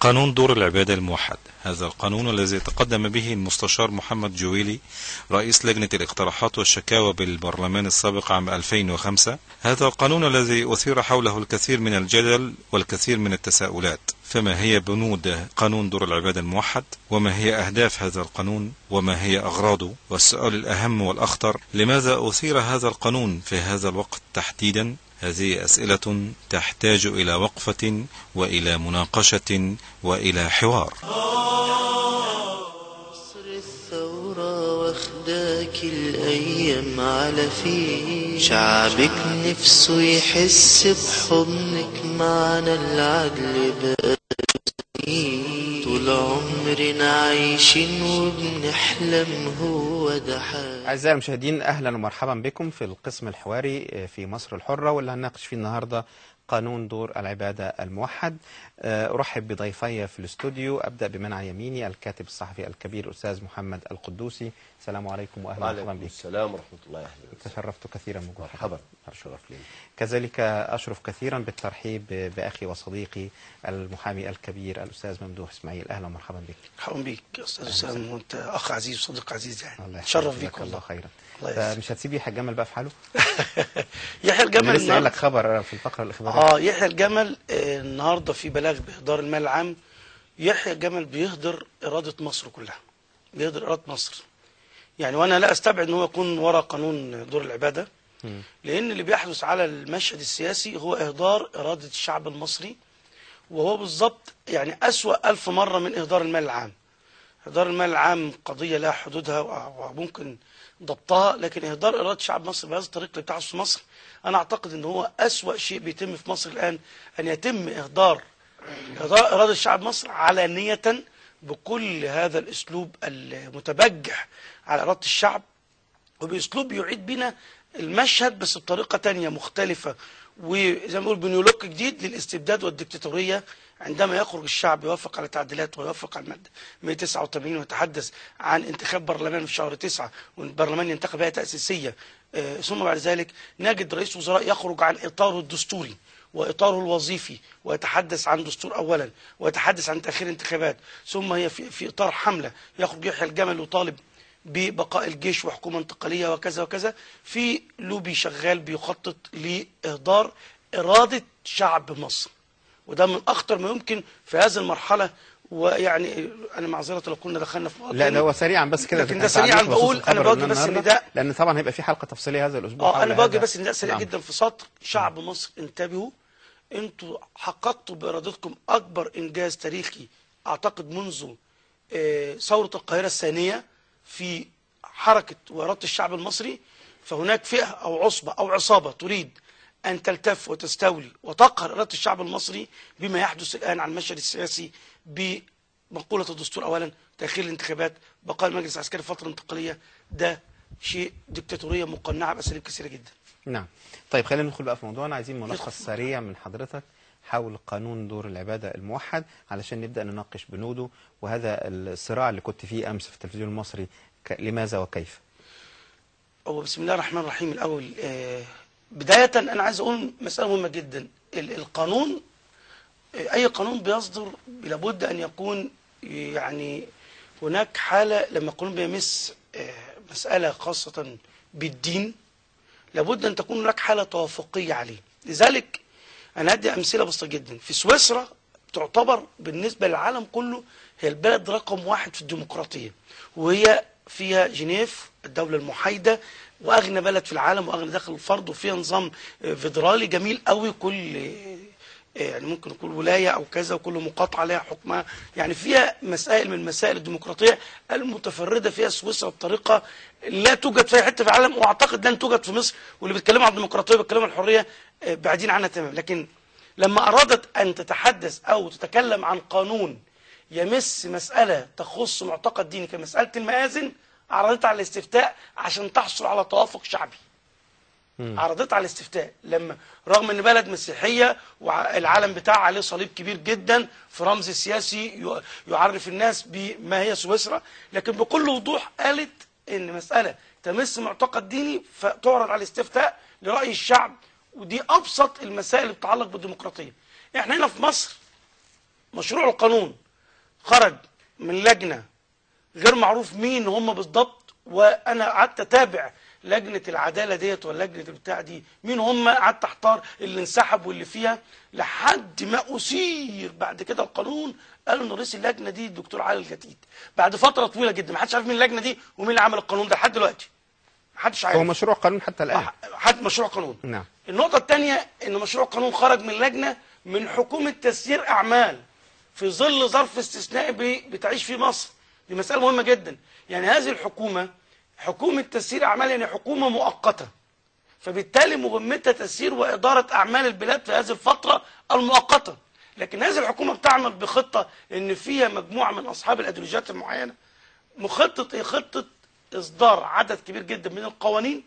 قانون دور العبادة الموحد هذا القانون الذي تقدم به المستشار محمد جويلي رئيس لجنة الاقتراحات والشكاوى بالبرلمان السابق عام 2005 هذا القانون الذي أثير حوله الكثير من الجدل والكثير من التساؤلات فما هي بنود قانون دور العبادة الموحد وما هي أهداف هذا القانون وما هي أغراضه والسؤال الأهم والأخطر لماذا أثير هذا القانون في هذا الوقت تحديدا هذه أسئلة تحتاج إلى وقفة وإلى مناقشة وإلى حوار مصر الثورة واخداك الأيام على فيه شعبك نفسه يحس بحضنك معنا العدل بقى سنين. طول عمرنا عايشين وبنحلم هو ده حال أعزائي المشاهدين أهلا ومرحبا بكم في القسم الحواري في مصر الحرة واللي هنناقش فيه النهاردة قانون دور العبادة الموحد آه، أرحب بضيفي في الاستوديو أبدأ بمن على يميني الكاتب الصحفي الكبير أستاذ محمد القدوسي السلام عليكم وأهلا ومرحبا وعليكم بك السلام ورحمة الله أهلا وسهلا. تشرفت كثيرا من وجودك. مرحبا شرف لي كذلك أشرف كثيرا بالترحيب بأخي وصديقي المحامي الكبير الأستاذ ممدوح إسماعيل أهلا ومرحبا بك مرحبا بيك يا استاذ اسامه وانت اخ عزيز وصديق عزيز يعني الله تشرف يحفظك، بيك جزاك الله والله خيرا الله يسلمك. فمش هتسيب يحيى الجمل بقى في حاله يحيى أنا الجمل لسه قايل لك النهارده خبر في الفقرة الإخبارية اه يحيى الجمل آه، النهارده في بلاغ باهدار المال العام يحيى الجمل بيهدر اراده مصر كلها بيهدر اراده مصر يعني وانا لا استبعد ان هو يكون وراء قانون دور العباده مم. لان اللي بيحدث على المشهد السياسي هو اهدار اراده الشعب المصري وهو بالضبط يعني اسوا الف مره من اهدار المال العام إهدار المال العام قضية لها حدودها و- وممكن ضبطها لكن إهدار إرادة شعب مصر بهذا الطريق اللي بتحدث في مصر أنا أعتقد أن هو أسوأ شيء بيتم في مصر الآن أن يتم إهدار إهدار إرادة شعب مصر علانية بكل هذا الأسلوب المتبجح على إرادة الشعب وبأسلوب يعيد بنا المشهد بس بطريقة تانية مختلفة وزي ما بنقول بنيولوج جديد للاستبداد والديكتاتورية عندما يخرج الشعب يوافق على تعديلات ويوافق على المادة 189 ويتحدث عن انتخاب برلمان في شهر 9 والبرلمان ينتخب هيئة تأسيسية آه، ثم بعد ذلك نجد رئيس وزراء يخرج عن إطاره الدستوري وإطاره الوظيفي ويتحدث عن دستور أولا ويتحدث عن تأخير انتخابات ثم هي في, في إطار حملة يخرج يحيى الجمل وطالب ببقاء الجيش وحكومة انتقالية وكذا وكذا في لوبي شغال بيخطط لإهدار إرادة شعب مصر وده من أخطر ما يمكن في هذه المرحلة ويعني أنا معذرة لو كنا دخلنا في وقت لا ده هو سريعا بس كده لكن أنت ده سريعاً تعليق بخصوص بقول أنا الخبر بوجه بس النهاردة، نداء. لأن طبعا هيبقى في حلقة تفصيلية هذا الأسبوع اه حول انا بوجه هذا. بس نداء سريع نعم. جدا في سطر شعب مصر انتبهوا انتوا حققتوا بارادتكم اكبر انجاز تاريخي اعتقد منذ آه، ثوره القاهره الثانيه في حركه واراده الشعب المصري فهناك فئه او عصبه او عصابه تريد ان تلتف وتستولي وتقهر اراده الشعب المصري بما يحدث الان على المشهد السياسي بمقوله الدستور اولا تاخير الانتخابات بقاء المجلس العسكري فتره انتقاليه ده شيء ديكتاتوريه مقنعه باساليب كثيره جدا نعم طيب خلينا ندخل بقى في موضوعنا عايزين ملخص سريع من حضرتك حول قانون دور العبادة الموحد علشان نبدأ نناقش بنوده وهذا الصراع اللي كنت فيه أمس في التلفزيون المصري ك- لماذا وكيف هو بسم الله الرحمن الرحيم الأول آه، بداية أنا عايز أقول مسألة مهمة جدا ال- القانون آه، أي قانون بيصدر لابد أن يكون يعني هناك حالة لما القانون بيمس آه، مسألة خاصة بالدين لابد أن تكون هناك حالة توافقية عليه لذلك أنا أدي أمثلة بسيطة جدا في سويسرا تعتبر بالنسبة للعالم كله هي البلد رقم واحد في الديمقراطية وهي فيها جنيف الدولة المحايدة وأغنى بلد في العالم وأغنى داخل الفرد وفيها نظام آه، فيدرالي جميل قوي كل آه، يعني ممكن كل ولاية أو كذا وكل مقاطعة لها حكمها يعني فيها مسائل من مسائل الديمقراطية المتفردة فيها سويسرا بطريقة لا توجد في أي حتة في العالم وأعتقد لن توجد في مصر واللي بيتكلموا عن الديمقراطية وبيتكلموا عن الحرية آه، بعيدين عنها تماما لكن لما أرادت أن تتحدث أو تتكلم عن قانون يمس مسألة تخص معتقد ديني كمسألة المآذن عرضتها على الاستفتاء عشان تحصل على توافق شعبي عرضتها على الاستفتاء لما رغم ان بلد مسيحيه والعلم بتاعها عليه صليب كبير جدا في رمز سياسي ي- يعرف الناس بما هي سويسرا لكن بكل وضوح قالت ان مساله تمس معتقد ديني فتعرض على الاستفتاء لراي الشعب ودي ابسط المسائل اللي بتتعلق بالديمقراطيه احنا هنا في مصر مشروع القانون خرج من لجنة غير معروف مين هم بالضبط وانا قعدت اتابع لجنة العدالة ديت ولا لجنة البتاع دي مين هم قعدت احتار اللي انسحب واللي فيها لحد ما اثير بعد كده القانون قالوا ان رئيس اللجنة دي الدكتور علي الجديد بعد فترة طويلة جدا ما حدش عارف مين اللجنة دي ومين اللي عمل القانون ده لحد دلوقتي ما حدش عارف هو مشروع قانون حتى الآن حد مشروع قانون نعم النقطة الثانية ان مشروع قانون خرج من لجنة من حكومة تسيير اعمال في ظل ظرف استثنائي بي- بتعيش فيه مصر دي مسألة مهمة جدا يعني هذه الحكومة حكومة تسيير اعمال يعني حكومة مؤقتة فبالتالي مهمتها تسيير وإدارة أعمال البلاد في هذه الفترة المؤقتة لكن هذه الحكومة بتعمل بخطة إن فيها مجموعة من أصحاب الأيديولوجيات المعينة مخطط إيه خطة إصدار عدد كبير جدا من القوانين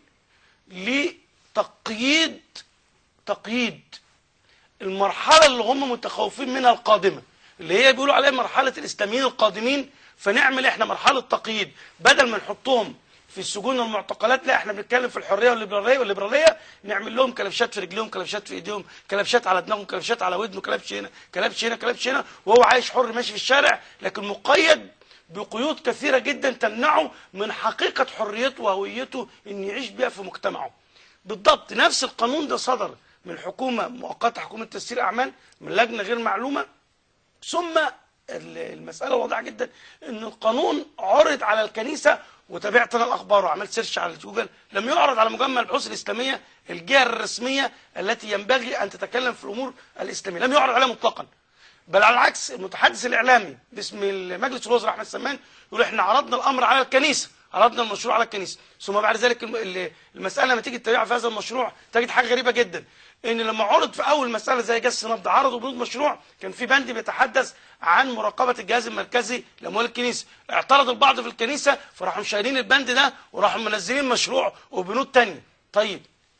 لتقييد تقييد المرحلة اللي هم متخوفين منها القادمة اللي هي بيقولوا عليها مرحلة الإسلاميين القادمين فنعمل إحنا مرحلة تقييد بدل ما نحطهم في السجون والمعتقلات لا احنا بنتكلم في الحريه والليبراليه والليبراليه نعمل لهم كلبشات في رجليهم كلبشات في ايديهم كلبشات على دماغهم كلبشات على ودنه كلبش هنا كلبش هنا كلبش هنا وهو عايش حر ماشي في الشارع لكن مقيد بقيود كثيره جدا تمنعه من حقيقه حريته وهويته ان يعيش بيها في مجتمعه بالضبط نفس القانون ده صدر من حكومه مؤقته حكومه تسيير اعمال من لجنه غير معلومه ثم ال- المسألة واضحة جدا ان القانون عرض على الكنيسة وتابعت انا الاخبار وعملت سيرش على جوجل لم يعرض على مجمع البحوث الاسلامية الجهة الرسمية التي ينبغي ان تتكلم في الامور الاسلامية لم يعرض عليها مطلقا بل على العكس المتحدث الاعلامي باسم مجلس الوزراء احمد سمان يقول احنا عرضنا الامر على الكنيسه عرضنا المشروع على الكنيسه ثم بعد ذلك الم- ال- المساله لما تيجي تتابع في هذا المشروع تجد حاجه غريبه جدا ان لما عرض في اول مساله زي جس نبض عرضوا بنود مشروع كان في بند بيتحدث عن مراقبه الجهاز المركزي لاموال الكنيسه اعترض البعض في الكنيسه فراحوا شايلين البند ده وراحوا منزلين مشروع وبنود تانية طيب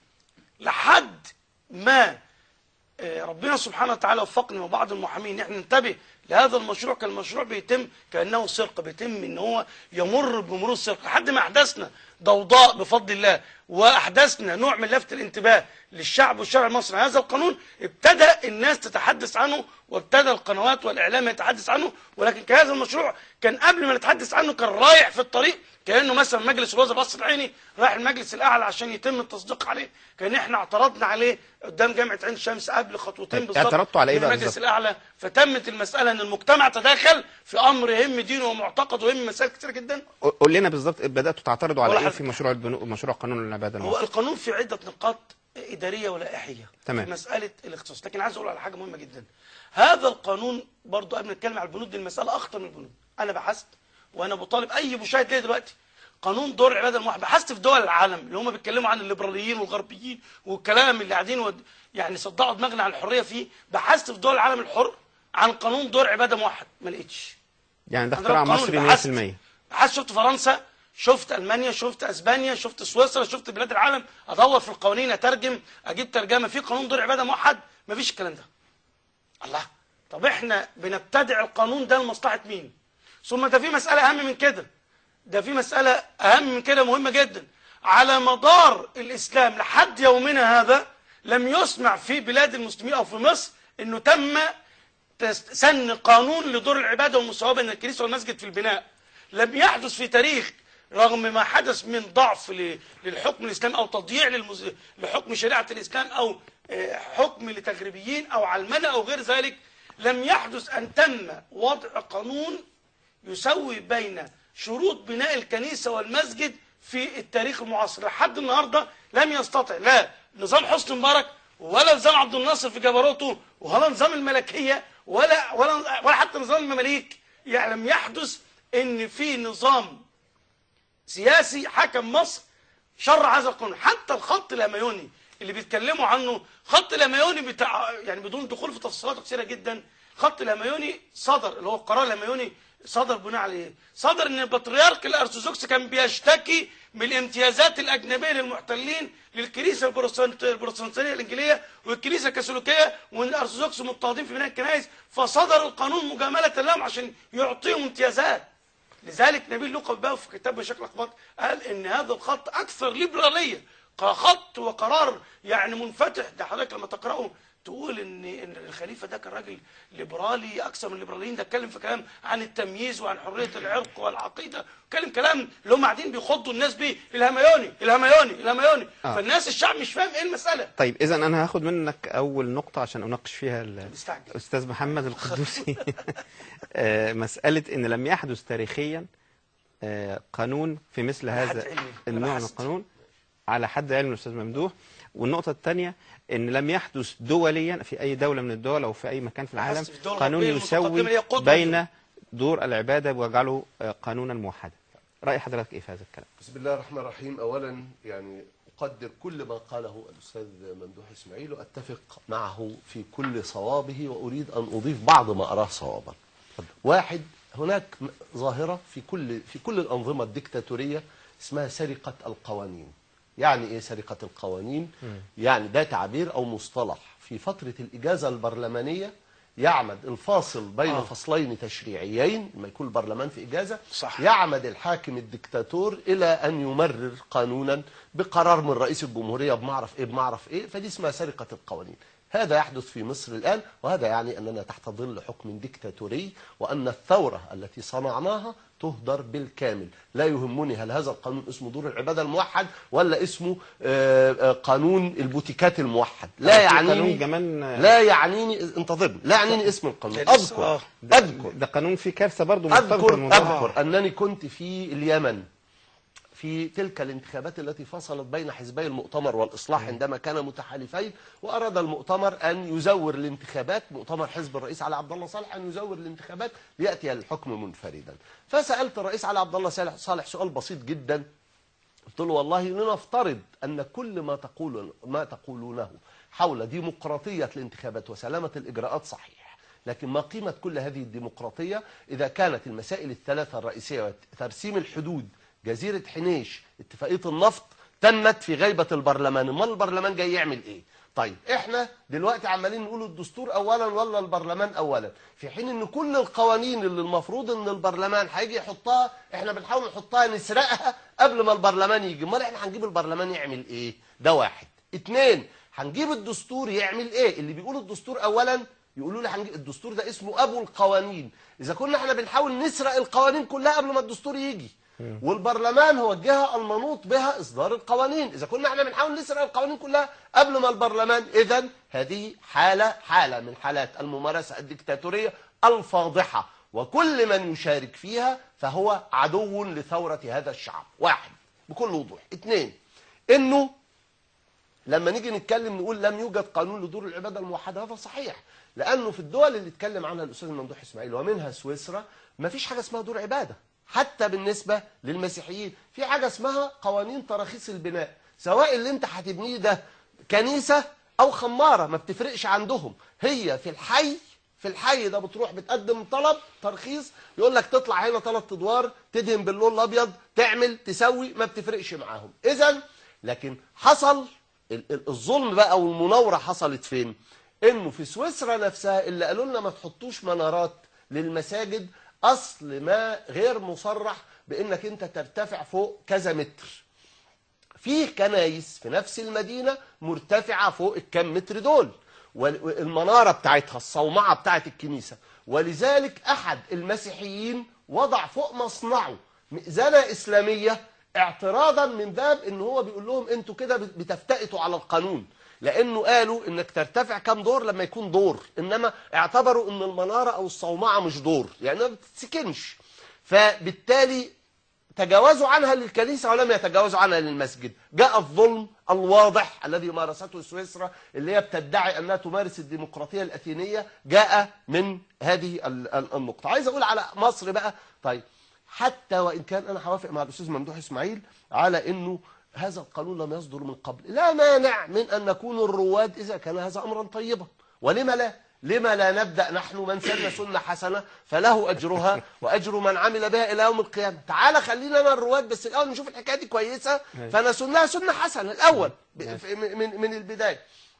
لحد ما آه، ربنا سبحانه وتعالى وفقني وبعض المحامين ان احنا ننتبه لهذا المشروع كان المشروع بيتم كانه سرقه بيتم ان هو يمر بمرور السرقه لحد ما احدثنا ضوضاء بفضل الله واحدثنا نوع من لفت الانتباه للشعب والشارع المصري هذا القانون ابتدى الناس تتحدث عنه وابتدى القنوات والاعلام يتحدث عنه ولكن كان هذا المشروع كان قبل ما نتحدث عنه كان رايح في الطريق كانه مثلا مجلس الوزراء بص العيني رايح المجلس الاعلى عشان يتم التصديق عليه كان احنا اعترضنا عليه قدام جامعه عين شمس قبل خطوتين طيب، بالظبط اعترضتوا على إيه من بقى المجلس بالظبط؟ الاعلى فتمت المساله ان المجتمع تداخل في امر يهم دينه ومعتقده ويهم مسائل كثيره جدا قول لنا بالظبط بداتوا تعترضوا على ولا ايه حاجة. في مشروع البنو... مشروع قانون العباده هو المصري القانون في عده نقاط اداريه ولائحيه تمام. في مساله الاختصاص لكن عايز اقول على حاجه مهمه جدا هذا القانون برضو قبل ما نتكلم على البنود دي المساله اخطر من البنود انا بحثت وانا بطالب اي مشاهد ليا دلوقتي قانون دور العباده الموحد بحثت في دول العالم اللي هم بيتكلموا عن الليبراليين والغربيين والكلام اللي قاعدين ود... يعني صدعوا دماغنا عن الحريه فيه بحثت في دول العالم الحر عن قانون دور عباده موحد ما لقيتش يعني ده عندنا اختراع قانون مصري بحثت. 100% بحثت شفت فرنسا شفت المانيا شفت اسبانيا شفت سويسرا شفت بلاد العالم ادور في القوانين اترجم اجيب ترجمه في قانون دور عباده موحد مفيش الكلام ده الله طب احنا بنبتدع القانون ده لمصلحه مين ثم ده في مساله اهم من كده ده في مساله اهم من كده مهمه جدا على مدار الاسلام لحد يومنا هذا لم يسمع في بلاد المسلمين او في مصر انه تم تس- سن قانون لدور العباده والمساواه بين الكنيسه والمسجد في البناء لم يحدث في تاريخ رغم ما حدث من ضعف ل- للحكم الاسلامي او تضييع للمز... لحكم شريعه الاسلام او آه، حكم لتغريبيين او علمنه او غير ذلك لم يحدث ان تم وضع قانون يسوي بين شروط بناء الكنيسة والمسجد في التاريخ المعاصر لحد النهاردة لم يستطع لا نظام حسني مبارك ولا نظام عبد الناصر في جبروته ولا نظام الملكية ولا ولا ولا حتى نظام المماليك يعني لم يحدث ان في نظام سياسي حكم مصر شرع هذا القانون حتى الخط الاميوني اللي بيتكلموا عنه خط الاميوني بتاع يعني بدون دخول في تفصيلات كثيره جدا خط الاميوني صدر اللي هو القرار الاميوني صدر بناء على ايه؟ صدر ان البطريرك الارثوذكس كان بيشتكي من الامتيازات الاجنبيه للمحتلين للكنيسه البروتستانت- البروتستانتيه الانجيليه والكنيسه الكاثوليكيه وان الارثوذكس مضطهدين في بناء الكنائس فصدر القانون مجامله لهم عشان يعطيهم امتيازات لذلك نبيل لوقا بقى في كتاب مشاكل الاخبار قال ان هذا الخط اكثر ليبراليه خط وقرار يعني منفتح ده حضرتك لما تقراه تقول ان ان الخليفه ده كان راجل ليبرالي اكثر من الليبراليين ده اتكلم في كلام عن التمييز وعن حريه العرق والعقيده اتكلم كلام اللي هم قاعدين بيخضوا الناس بيه الهميوني الهميوني الهميوني آه. فالناس الشعب مش فاهم ايه المساله طيب اذا انا هاخد منك اول نقطه عشان اناقش فيها ال- مستعجل. الاستاذ محمد القدوسي آه، مساله ان لم يحدث تاريخيا آه، قانون في مثل على حد هذا علمي. أنا النوع من بحثت. القانون على حد علم الاستاذ ممدوح والنقطه الثانيه ان لم يحدث دوليا في اي دوله من الدول او في اي مكان في العالم بحثت في الدول قانون الأوروبية المتقدمة اللي هي يسوي قدوة بين دور العباده ويجعله آه، قانونا موحدا راي حضرتك ايه في هذا الكلام بسم الله الرحمن الرحيم اولا يعني اقدر كل ما قاله الاستاذ ممدوح اسماعيل واتفق معه في كل صوابه واريد ان اضيف بعض ما اراه صوابا واحد هناك م- ظاهره في كل في كل الانظمه الدكتاتوريه اسمها سرقه القوانين يعني ايه سرقه القوانين يعني ده تعبير او مصطلح في فتره الاجازه البرلمانيه يعمد الفاصل بين آه. فصلين تشريعيين لما يكون البرلمان في اجازه صح. يعمد الحاكم الدكتاتور الى ان يمرر قانونا بقرار من رئيس الجمهوريه بمعرف ايه بمعرف ايه فدي اسمها سرقه القوانين هذا يحدث في مصر الان وهذا يعني اننا تحت ظل حكم دكتاتوري وان الثوره التي صنعناها تهدر بالكامل لا يهمني هل هذا القانون اسمه دور العباده الموحد ولا اسمه آه، آه، قانون البوتيكات الموحد لا في يعنيني قانون كمان آه، لا يعنيني انتظرني لا يعنيني اسم القانون ده لسه- آه. اذكر اذكر ده قانون فيه كارثه برضه مرتبطه أذكر بالموضوع ده. أذكر أنني كنت في اليمن في تلك الانتخابات التي فصلت بين حزبي المؤتمر والإصلاح عندما كانا متحالفين وأراد المؤتمر أن يزور الانتخابات مؤتمر حزب الرئيس علي عبد الله صالح أن يزور الانتخابات ليأتي الحكم منفردا فسألت الرئيس علي عبد الله صالح- صالح سؤال بسيط جدا قلت له والله لنفترض أن كل ما تقول ما تقولونه حول ديمقراطية الانتخابات وسلامة الإجراءات صحيح لكن ما قيمة كل هذه الديمقراطية إذا كانت المسائل الثلاثة الرئيسية ترسيم الحدود جزيرة حنيش اتفاقية النفط تمت في غيبة البرلمان امال البرلمان جاي يعمل ايه طيب احنا دلوقتي عمالين نقول الدستور اولا ولا البرلمان اولا في حين ان كل القوانين اللي المفروض ان البرلمان هيجي يحطها احنا بنحاول نحطها نسرقها قبل ما البرلمان يجي امال احنا هنجيب البرلمان يعمل ايه ده واحد اتنين هنجيب الدستور يعمل ايه اللي بيقول الدستور اولا يقولوا لي هنجيب الدستور ده اسمه ابو القوانين اذا كنا احنا بنحاول نسرق القوانين كلها قبل ما الدستور يجي والبرلمان هو الجهه المنوط بها اصدار القوانين اذا كنا احنا بنحاول نسرق القوانين كلها قبل ما البرلمان اذا هذه حاله حاله من حالات الممارسه الدكتاتوريه الفاضحه وكل من يشارك فيها فهو عدو لثوره هذا الشعب واحد بكل وضوح اثنين انه لما نيجي نتكلم نقول لم يوجد قانون لدور العباده الموحده هذا صحيح لانه في الدول اللي اتكلم عنها الاستاذ ممدوح اسماعيل ومنها سويسرا ما فيش حاجه اسمها دور عباده حتى بالنسبه للمسيحيين في حاجه اسمها قوانين تراخيص البناء سواء اللي انت هتبنيه ده كنيسه او خماره ما بتفرقش عندهم هي في الحي في الحي ده بتروح بتقدم طلب ترخيص يقول لك تطلع هنا ثلاث ادوار تدهن باللون الابيض تعمل تسوي ما بتفرقش معاهم اذا لكن حصل ال- ال- الظلم بقى والمناوره حصلت فين انه في سويسرا نفسها اللي قالوا لنا ما تحطوش منارات للمساجد اصل ما غير مصرح بانك انت ترتفع فوق كذا متر فيه كنايس في نفس المدينة مرتفعة فوق الكام متر دول والمنارة بتاعتها الصومعة بتاعت الكنيسة ولذلك أحد المسيحيين وضع فوق مصنعه مئذنة إسلامية اعتراضا من باب ان هو بيقول لهم انتوا كده بتفتئتوا على القانون لانه قالوا انك ترتفع كام دور لما يكون دور انما اعتبروا ان المناره او الصومعه مش دور يعني ما بتتسكنش فبالتالي تجاوزوا عنها للكنيسة ولم يتجاوزوا عنها للمسجد جاء الظلم الواضح الذي مارسته سويسرا اللي هي بتدعي أنها تمارس الديمقراطية الأثينية جاء من هذه ال- ال- النقطة عايز أقول على مصر بقى طيب حتى وإن كان أنا هوافق مع الأستاذ ممدوح إسماعيل على أنه هذا القانون لم يصدر من قبل لا مانع من أن نكون الرواد إذا كان هذا أمرا طيبا ولما لا لما لا نبدأ نحن من سن سنة حسنة فله أجرها وأجر من عمل بها إلى يوم القيامة تعال خلينا أنا الرواد بس الأول نشوف الحكاية دي كويسة فنسنها سنة حسنة الأول ب- في- من, من البداية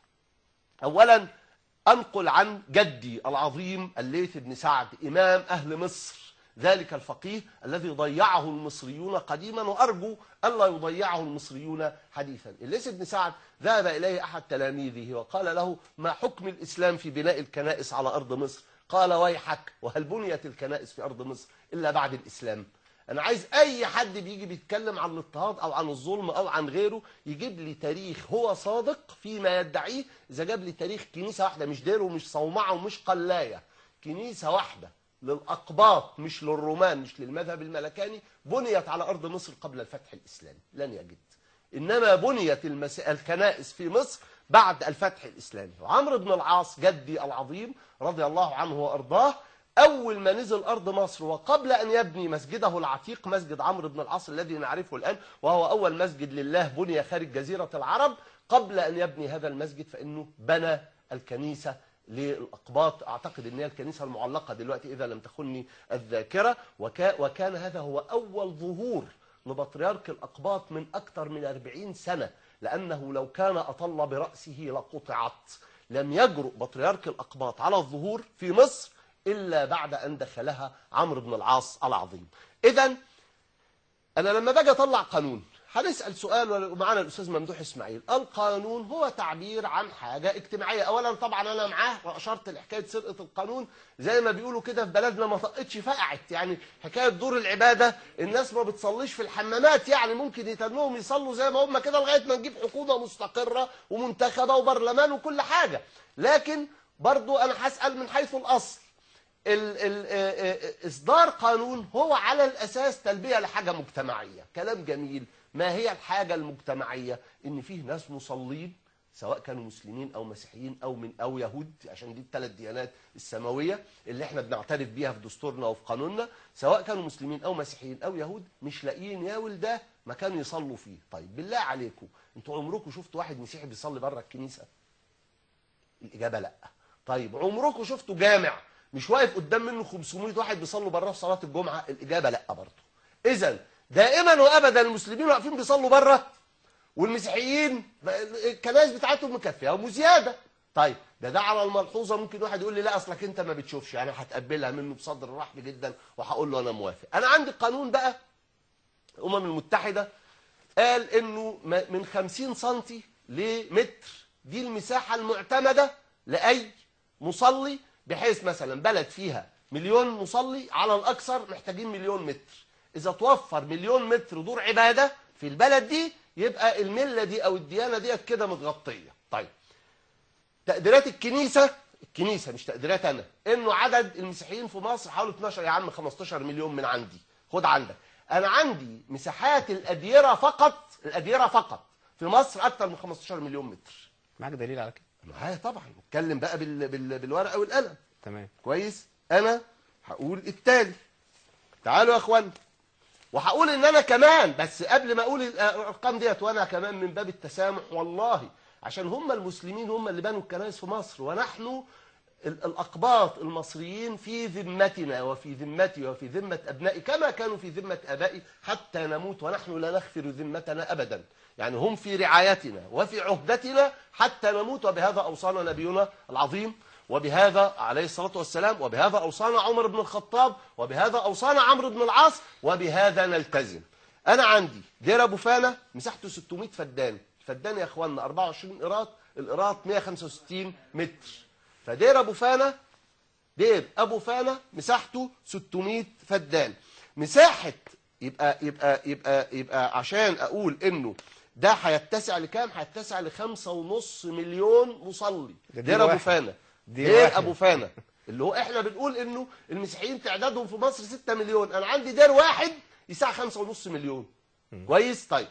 أولا أنقل عن جدي العظيم الليث بن سعد إمام أهل مصر ذلك الفقيه الذي ضيعه المصريون قديما وأرجو ألا يضيعه المصريون حديثا الليث بن سعد ذهب إليه أحد تلاميذه وقال له ما حكم الإسلام في بناء الكنائس على أرض مصر قال ويحك وهل بنيت الكنائس في أرض مصر إلا بعد الإسلام أنا عايز أي حد بيجي بيتكلم عن الاضطهاد أو عن الظلم أو عن غيره يجيب لي تاريخ هو صادق فيما يدعيه إذا جاب لي تاريخ كنيسة واحدة مش دير ومش صومعة ومش قلاية كنيسة واحدة للأقباط مش للرومان مش للمذهب الملكاني بنيت على أرض مصر قبل الفتح الإسلامي لن يجد إنما بنيت المس... الكنائس في مصر بعد الفتح الإسلامي وعمرو بن العاص جدي العظيم رضي الله عنه وأرضاه أول ما نزل أرض مصر وقبل أن يبني مسجده العتيق مسجد عمرو بن العاص الذي نعرفه الآن وهو أول مسجد لله بني خارج جزيرة العرب قبل أن يبني هذا المسجد فإنه بنى الكنيسة للأقباط أعتقد أن هي الكنيسة المعلقة دلوقتي إذا لم تخني الذاكرة وكا وكان هذا هو أول ظهور لبطريرك الأقباط من أكثر من 40 سنة لأنه لو كان أطل برأسه لقطعت لم يجرؤ بطريرك الأقباط على الظهور في مصر إلا بعد أن دخلها عمرو بن العاص العظيم إذا أنا لما باجي أطلع قانون هنسأل سؤال ومعانا الأستاذ ممدوح إسماعيل القانون هو تعبير عن حاجة اجتماعية أولا طبعا أنا معاه وأشرت لحكاية سرقة القانون زي ما بيقولوا كده في بلدنا ما طقتش فقعت يعني حكاية دور العبادة الناس ما بتصليش في الحمامات يعني ممكن يتنوهم يصلوا زي ما هم كده لغاية ما نجيب حكومة مستقرة ومنتخبة وبرلمان وكل حاجة لكن برضو أنا هسأل من حيث الأصل ال ال آه، آه، إصدار قانون هو على الأساس تلبية لحاجة مجتمعية كلام جميل ما هي الحاجة المجتمعية إن فيه ناس مصلين سواء كانوا مسلمين أو مسيحيين أو من أو يهود عشان دي الثلاث ديانات السماوية اللي احنا بنعترف بيها في دستورنا وفي قانوننا سواء كانوا مسلمين أو مسيحيين أو يهود مش لاقيين يا ولده مكان يصلوا فيه طيب بالله عليكم انتوا عمركم شفتوا واحد مسيحي بيصلي بره الكنيسة الإجابة لا طيب عمركم شفتوا جامع مش واقف قدام منه 500 واحد بيصلوا بره في صلاة الجمعة الإجابة لا برضه إذا دائما وأبدا المسلمين واقفين بيصلوا بره والمسيحيين الكنائس بتاعتهم مكفية وزيادة طيب ده ده على الملحوظة ممكن واحد يقول لي لا أصلك أنت ما بتشوفش يعني هتقبلها منه بصدر رحب جدا وهقول له أنا موافق أنا عندي قانون بقى الأمم المتحدة قال إنه م- من 50 سنتي لمتر دي المساحة المعتمدة لأي مصلي بحيث مثلا بلد فيها مليون مصلي على الأكثر محتاجين مليون متر إذا توفر مليون متر دور عبادة في البلد دي يبقى الملة دي أو الديانة ديت كده متغطية طيب تقديرات الكنيسة الكنيسة مش تقديرات أنا إنه عدد المسيحيين في مصر حوالي 12 يا عم 15 مليون من عندي خد عندك أنا عندي مساحات الأديرة فقط الأديرة فقط في مصر أكثر من 15 مليون متر معاك دليل على كده معايا طبعا نتكلم بقى بال... بال... بالورقة والقلم تمام كويس انا هقول التالي تعالوا يا اخوان وهقول ان انا كمان بس قبل ما اقول الارقام ديت وانا كمان من باب التسامح والله عشان هم المسلمين هم اللي بنوا الكنائس في مصر ونحن ال- الأقباط المصريين في ذمتنا وفي ذمتي وفي ذمة أبنائي كما كانوا في ذمة آبائي حتى نموت ونحن لا نغفر ذمتنا أبدا يعني هم في رعايتنا وفي عهدتنا حتى نموت وبهذا أوصانا نبينا العظيم وبهذا عليه الصلاة والسلام وبهذا أوصانا عمر بن الخطاب وبهذا أوصانا عمرو بن العاص وبهذا نلتزم أنا عندي دير أبو فانة مساحته 600 فدان فدان يا أخوانا 24 قيراط القيراط 165 متر فدير أبو فانة دير أبو فانة مساحته 600 فدان مساحة يبقى يبقى يبقى يبقى عشان أقول إنه ده هيتسع لكام؟ هيتسع لخمسة ونص مليون مصلي ده دير دير أبو واحد. فانة دير دير واحد. أبو فانة اللي هو احنا بنقول انه المسيحيين تعدادهم في مصر 6 مليون انا عندي دير واحد يساع خمسة ونص مليون كويس طيب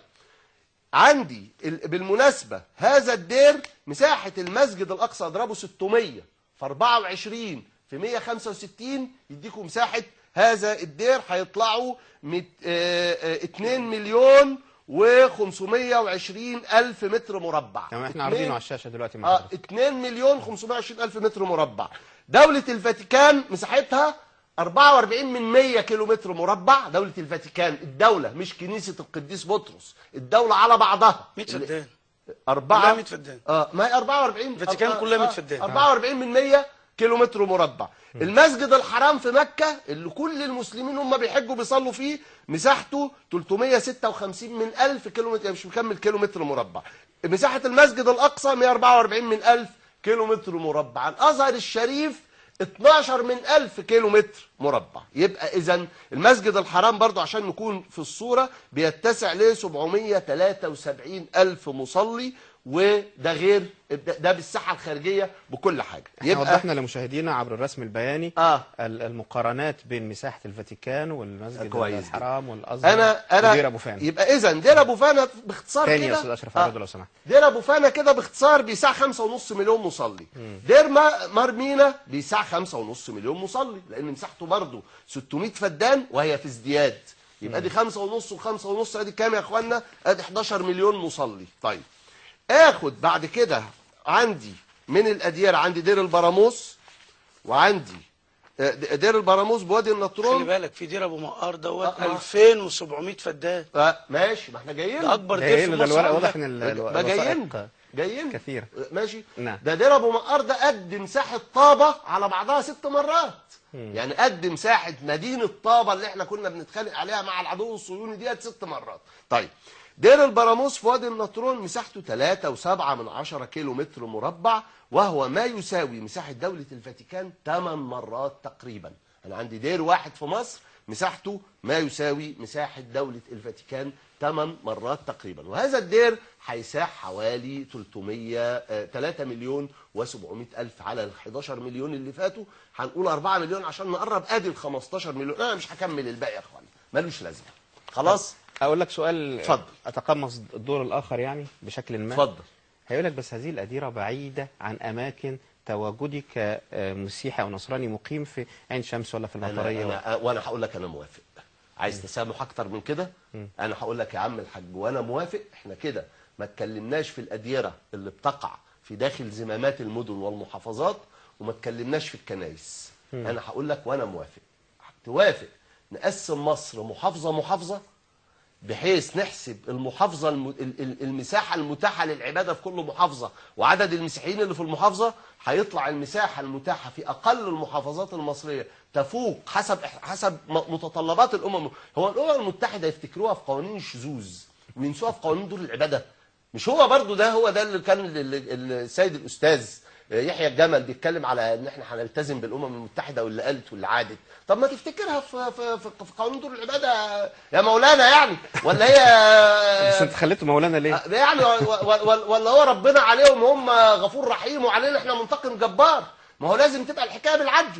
عندي ال- بالمناسبة هذا الدير مساحة المسجد الأقصى اضربه 600 في 24 في 165 يديكم مساحة هذا الدير هيطلعوا مت- آه، آه، 2 مليون و520 ألف متر مربع تمام احنا اتنين- عارضينه على الشاشه دلوقتي مع اه حضرتك 2 مليون 520 الف متر مربع دولة الفاتيكان مساحتها 44 من 100 كيلو متر مربع دولة الفاتيكان الدولة مش كنيسة القديس بطرس الدولة على بعضها 100 فدان أربعة كلها 100 فدان اه ما هي 44 الفاتيكان آه، كلها 100 آه، فدان. 44 من 100 كيلومتر مربع المسجد الحرام في مكة اللي كل المسلمين هم بيحجوا بيصلوا فيه مساحته 356 من ألف كيلومتر مش مكمل كيلومتر مربع مساحة المسجد الأقصى 144 من ألف كيلومتر مربع الأزهر الشريف 12 من ألف كيلو متر مربع يبقى إذا المسجد الحرام برضو عشان نكون في الصورة بيتسع ل 773 ألف مصلي وده غير ده بالساحة الخارجية بكل حاجة احنا وضحنا لمشاهدينا عبر الرسم البياني آه. ال- المقارنات بين مساحة الفاتيكان والمسجد كويس الحرام والأزهر أنا أنا ودير أبو فان يبقى إذا دير أبو فانا باختصار تاني يا كده أستاذ أشرف آه. عرض لو سمحت دير ابو فانا كده باختصار بيساع خمسة ونص مليون مصلي دير ما مرمينا بيساع خمسة ونص مليون مصلي لان مساحته برضه 600 فدان وهي في ازدياد يبقى دي خمسة ونص وخمسة ونص ادي كام يا اخوانا ادي 11 مليون مصلي طيب اخد بعد كده عندي من الاديره عندي دير البراموس وعندي آه، دير البراموس بوادي خلي النطرون بالك في دير ابو مقار دوت آه، آه. 2700 فدان آه، ماشي ما احنا جايين ده اكبر ده دير إيه في ده مصر الورق عندك. واضح ان ال- ما جايين الوثائق جايين كثيرة ماشي نعم. ده دير ابو مقار ده قد مساحه طابه على بعضها ست مرات يعني قد مساحه مدينه طابه اللي احنا كنا بنتخانق عليها مع العدو الصهيوني ديت ست مرات طيب دير البراموس في وادي النطرون مساحته 3 من عشرة كيلو متر مربع وهو ما يساوي مساحه دوله الفاتيكان 8 مرات تقريبا انا عندي دير واحد في مصر مساحته ما يساوي مساحه دوله الفاتيكان 8 مرات تقريبا وهذا الدير هيساح حوالي 300 آه، 3 مليون و700 الف على ال 11 مليون اللي فاتوا هنقول 4 مليون عشان نقرب ادي ال 15 مليون انا مش هكمل الباقي يا اخوانا ملوش لازمه خلاص أقول لك سؤال اتفضل. أتقمص الدور الآخر يعني بشكل ما اتفضل هيقول لك بس هذه الأديرة بعيدة عن أماكن تواجدي كمسيحي أو نصراني مقيم في عين شمس ولا في أنا المطرية أنا وانا هقول لك انا موافق عايز تسامح اكتر من كده انا هقول لك يا عم الحاج وانا موافق احنا كده ما اتكلمناش في الاديره اللي بتقع في داخل زمامات المدن والمحافظات وما اتكلمناش في الكنائس انا هقول لك وانا موافق توافق نقسم مصر محافظه محافظه بحيث نحسب المحافظة الم... ال- ال- المساحة المتاحة للعبادة في كل محافظة وعدد المسيحيين اللي في المحافظة هيطلع المساحة المتاحة في أقل المحافظات المصرية تفوق حسب حسب م- متطلبات الأمم هو الأمم المتحدة يفتكروها في قوانين الشذوذ وينسوها في قوانين دور العبادة مش هو برضو ده هو ده اللي كان ال- ال- السيد الأستاذ يحيى الجمل بيتكلم على ان احنا هنلتزم بالامم المتحده واللي قالت واللي عادت طب ما تفتكرها في في في, في قانون دور العباده يا مولانا يعني ولا بس هي أنت خليته مولانا ليه؟ يعني و- و- و- ولا هو ربنا عليهم هم غفور رحيم وعلينا احنا منتقم جبار ما هو لازم تبقى الحكايه بالعدل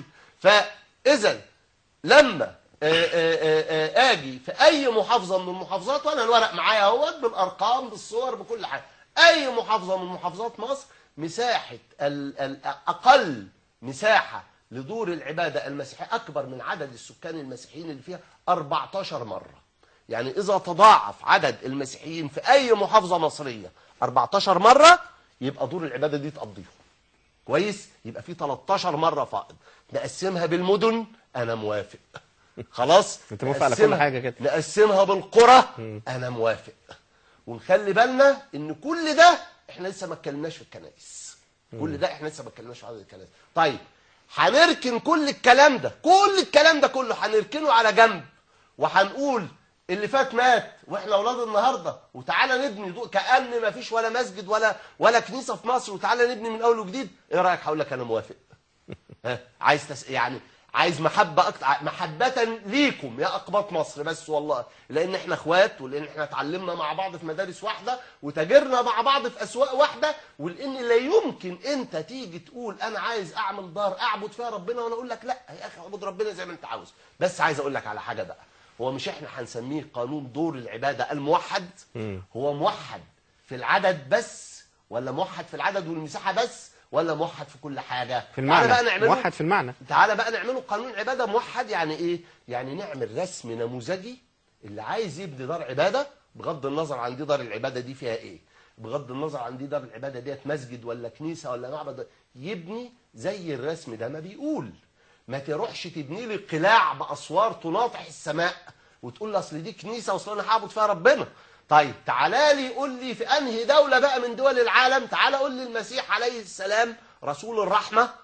فاذا لما آه، آه، آه، آه، اجي في اي محافظه من المحافظات وانا الورق معايا اهوت بالارقام بالصور بكل حاجه اي محافظه من محافظات مصر مساحه ال- ال- اقل مساحه لدور العباده المسيحيه اكبر من عدد السكان المسيحيين اللي فيها 14 مره يعني إذا تضاعف عدد المسيحيين في أي محافظة مصرية 14 مرة يبقى دور العبادة دي تقضيهم كويس يبقى في 13 مرة فائض نقسمها بالمدن أنا موافق خلاص أنت موافق على كل نقسمها- حاجة كده. نقسمها بالقرى أنا موافق ونخلي بالنا إن كل ده إحنا لسه ما اتكلمناش في الكنائس كل ده إحنا لسه ما اتكلمناش في عدد الكنائس طيب هنركن كل الكلام ده كل الكلام ده كله هنركنه على جنب وهنقول اللي فات مات واحنا اولاد النهارده وتعالى نبني دو- كان ما فيش ولا مسجد ولا ولا كنيسه في مصر وتعالى نبني من اول وجديد ايه رايك هقول لك انا موافق ها عايز تس... يعني عايز محبه اكتر محبه ليكم يا اقباط مصر بس والله لان احنا اخوات ولان احنا اتعلمنا مع بعض في مدارس واحده وتاجرنا مع بعض في اسواق واحده ولان لا يمكن انت تيجي تقول انا عايز اعمل دار اعبد فيها ربنا وانا اقول لك لا يا اخي اعبد ربنا زي ما انت عاوز بس عايز اقول لك على حاجه بقى هو مش احنا هنسميه قانون دور العباده الموحد هو موحد في العدد بس ولا موحد في العدد والمساحه بس ولا موحد في كل حاجه في تعالى بقى المعنى نعمله موحد في المعنى تعالى بقى نعمله قانون عباده موحد يعني ايه يعني نعمل رسم نموذجي اللي عايز يبني دار عباده بغض النظر عن دي دار العباده دي فيها ايه بغض النظر عن دي دار العباده ديت مسجد ولا كنيسه ولا معبد يبني زي الرسم ده ما بيقول ما تروحش تبني لي قلاع باسوار تناطح السماء وتقول لي اصل دي كنيسه واصل انا هعبد فيها ربنا طيب تعالى لي قول لي في انهي دوله بقى من دول العالم تعالى قول لي المسيح عليه السلام رسول الرحمه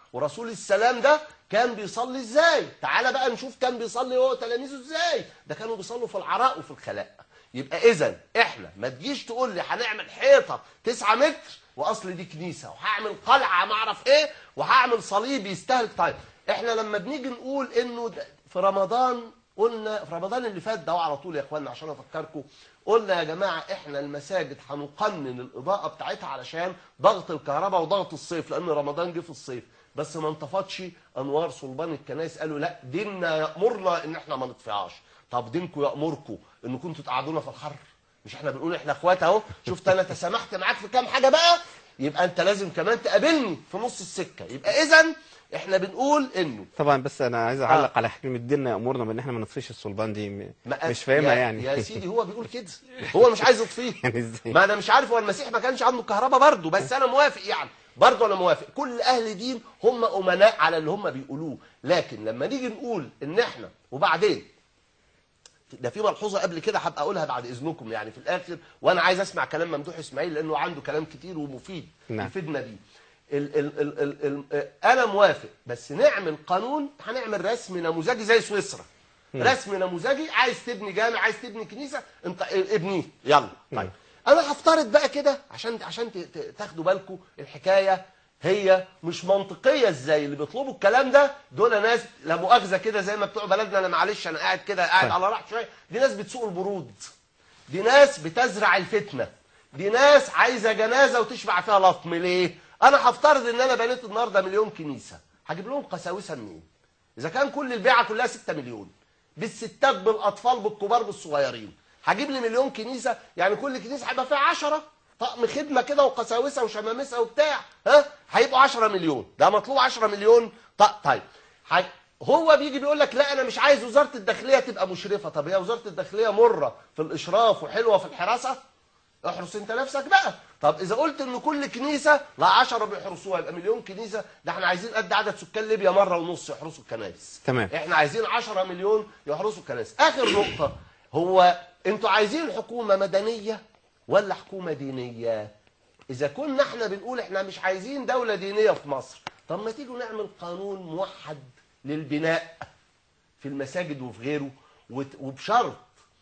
ورسول السلام ده كان بيصلي ازاي تعال بقى نشوف كان بيصلي هو وتلاميذه ازاي ده كانوا بيصلوا في العراء وفي الخلاء يبقى اذا احنا ما تجيش تقول لي هنعمل حيطه 9 متر واصل دي كنيسه وهعمل قلعه ما اعرف ايه وهعمل صليب يستهلك طيب احنا لما بنيجي نقول انه ده- في رمضان قلنا في رمضان اللي فات ده على طول يا اخوانا عشان افكركم قلنا يا جماعه احنا المساجد هنقنن الاضاءه بتاعتها علشان ضغط الكهرباء وضغط الصيف لان رمضان جه في الصيف بس ما انطفتش انوار صلبان الكنائس قالوا لا ديننا يامرنا ان احنا ما نطفيهاش طب دينكم يامركم ان كنتوا تقعدونا في الحر مش احنا بنقول احنا اخوات اهو شفت انا تسامحت معاك في كام حاجه بقى يبقى انت لازم كمان تقابلني في نص السكه يبقى اذا احنا بنقول انه طبعا بس انا عايز اعلق آه. على كلمه ديننا يامرنا بان احنا ما نطفيش الصلبان دي م- ما- مش فاهمها يا- يعني يا سيدي هو بيقول كده هو مش عايز يطفيه يعني ازاي ما انا مش عارف هو المسيح ما كانش عنده كهرباء برضه بس انا موافق يعني برضه انا موافق كل اهل دين هم امناء على اللي هم بيقولوه لكن لما نيجي نقول ان احنا وبعدين ده في ملحوظه قبل كده هبقى اقولها بعد اذنكم يعني في الاخر وانا عايز اسمع كلام ممدوح اسماعيل لانه عنده كلام كتير ومفيد نعم. يفيدنا بيه ال ال ال ال ال انا موافق بس نعمل قانون هنعمل رسم نموذجي زي سويسرا رسم نموذجي عايز تبني جامع عايز تبني كنيسه انت ابنيه يلا طيب انا هفترض بقى كده عشان عشان ت- ت- تاخدوا بالكم الحكايه هي مش منطقيه ازاي اللي بيطلبوا الكلام ده دول ناس لا مؤاخذه كده زي ما بتوع بلدنا انا معلش انا قاعد كده قاعد طيب. على راحتي شويه دي ناس بتسوق البرود دي ناس بتزرع الفتنه دي ناس عايزه جنازه وتشبع فيها لطم ليه انا هفترض ان انا بنيت النهارده مليون كنيسه هجيب لهم قساوسه منين اذا كان كل البيعه كلها 6 مليون بالستات بالاطفال بالكبار بالصغيرين هجيب لي مليون كنيسه يعني كل كنيسه هيبقى فيها 10 طقم خدمه كده وقساوسه وشمامسه وبتاع ها هيبقوا 10 مليون ده مطلوب 10 مليون طيب طيب ح- هو بيجي بيقول لك لا انا مش عايز وزاره الداخليه تبقى مشرفه طب هي وزاره الداخليه مره في الاشراف وحلوه في الحراسه احرس انت نفسك بقى طب اذا قلت ان كل كنيسه لا 10 بيحرسوها يبقى مليون كنيسه ده احنا عايزين قد عدد سكان ليبيا مره ونص يحرسوا الكنائس تمام. احنا عايزين 10 مليون يحرسوا الكنائس اخر نقطه هو انتوا عايزين حكومه مدنيه ولا حكومه دينيه اذا كنا احنا بنقول احنا مش عايزين دوله دينيه في مصر طب ما تيجوا نعمل قانون موحد للبناء في المساجد وفي غيره وت- وبشرط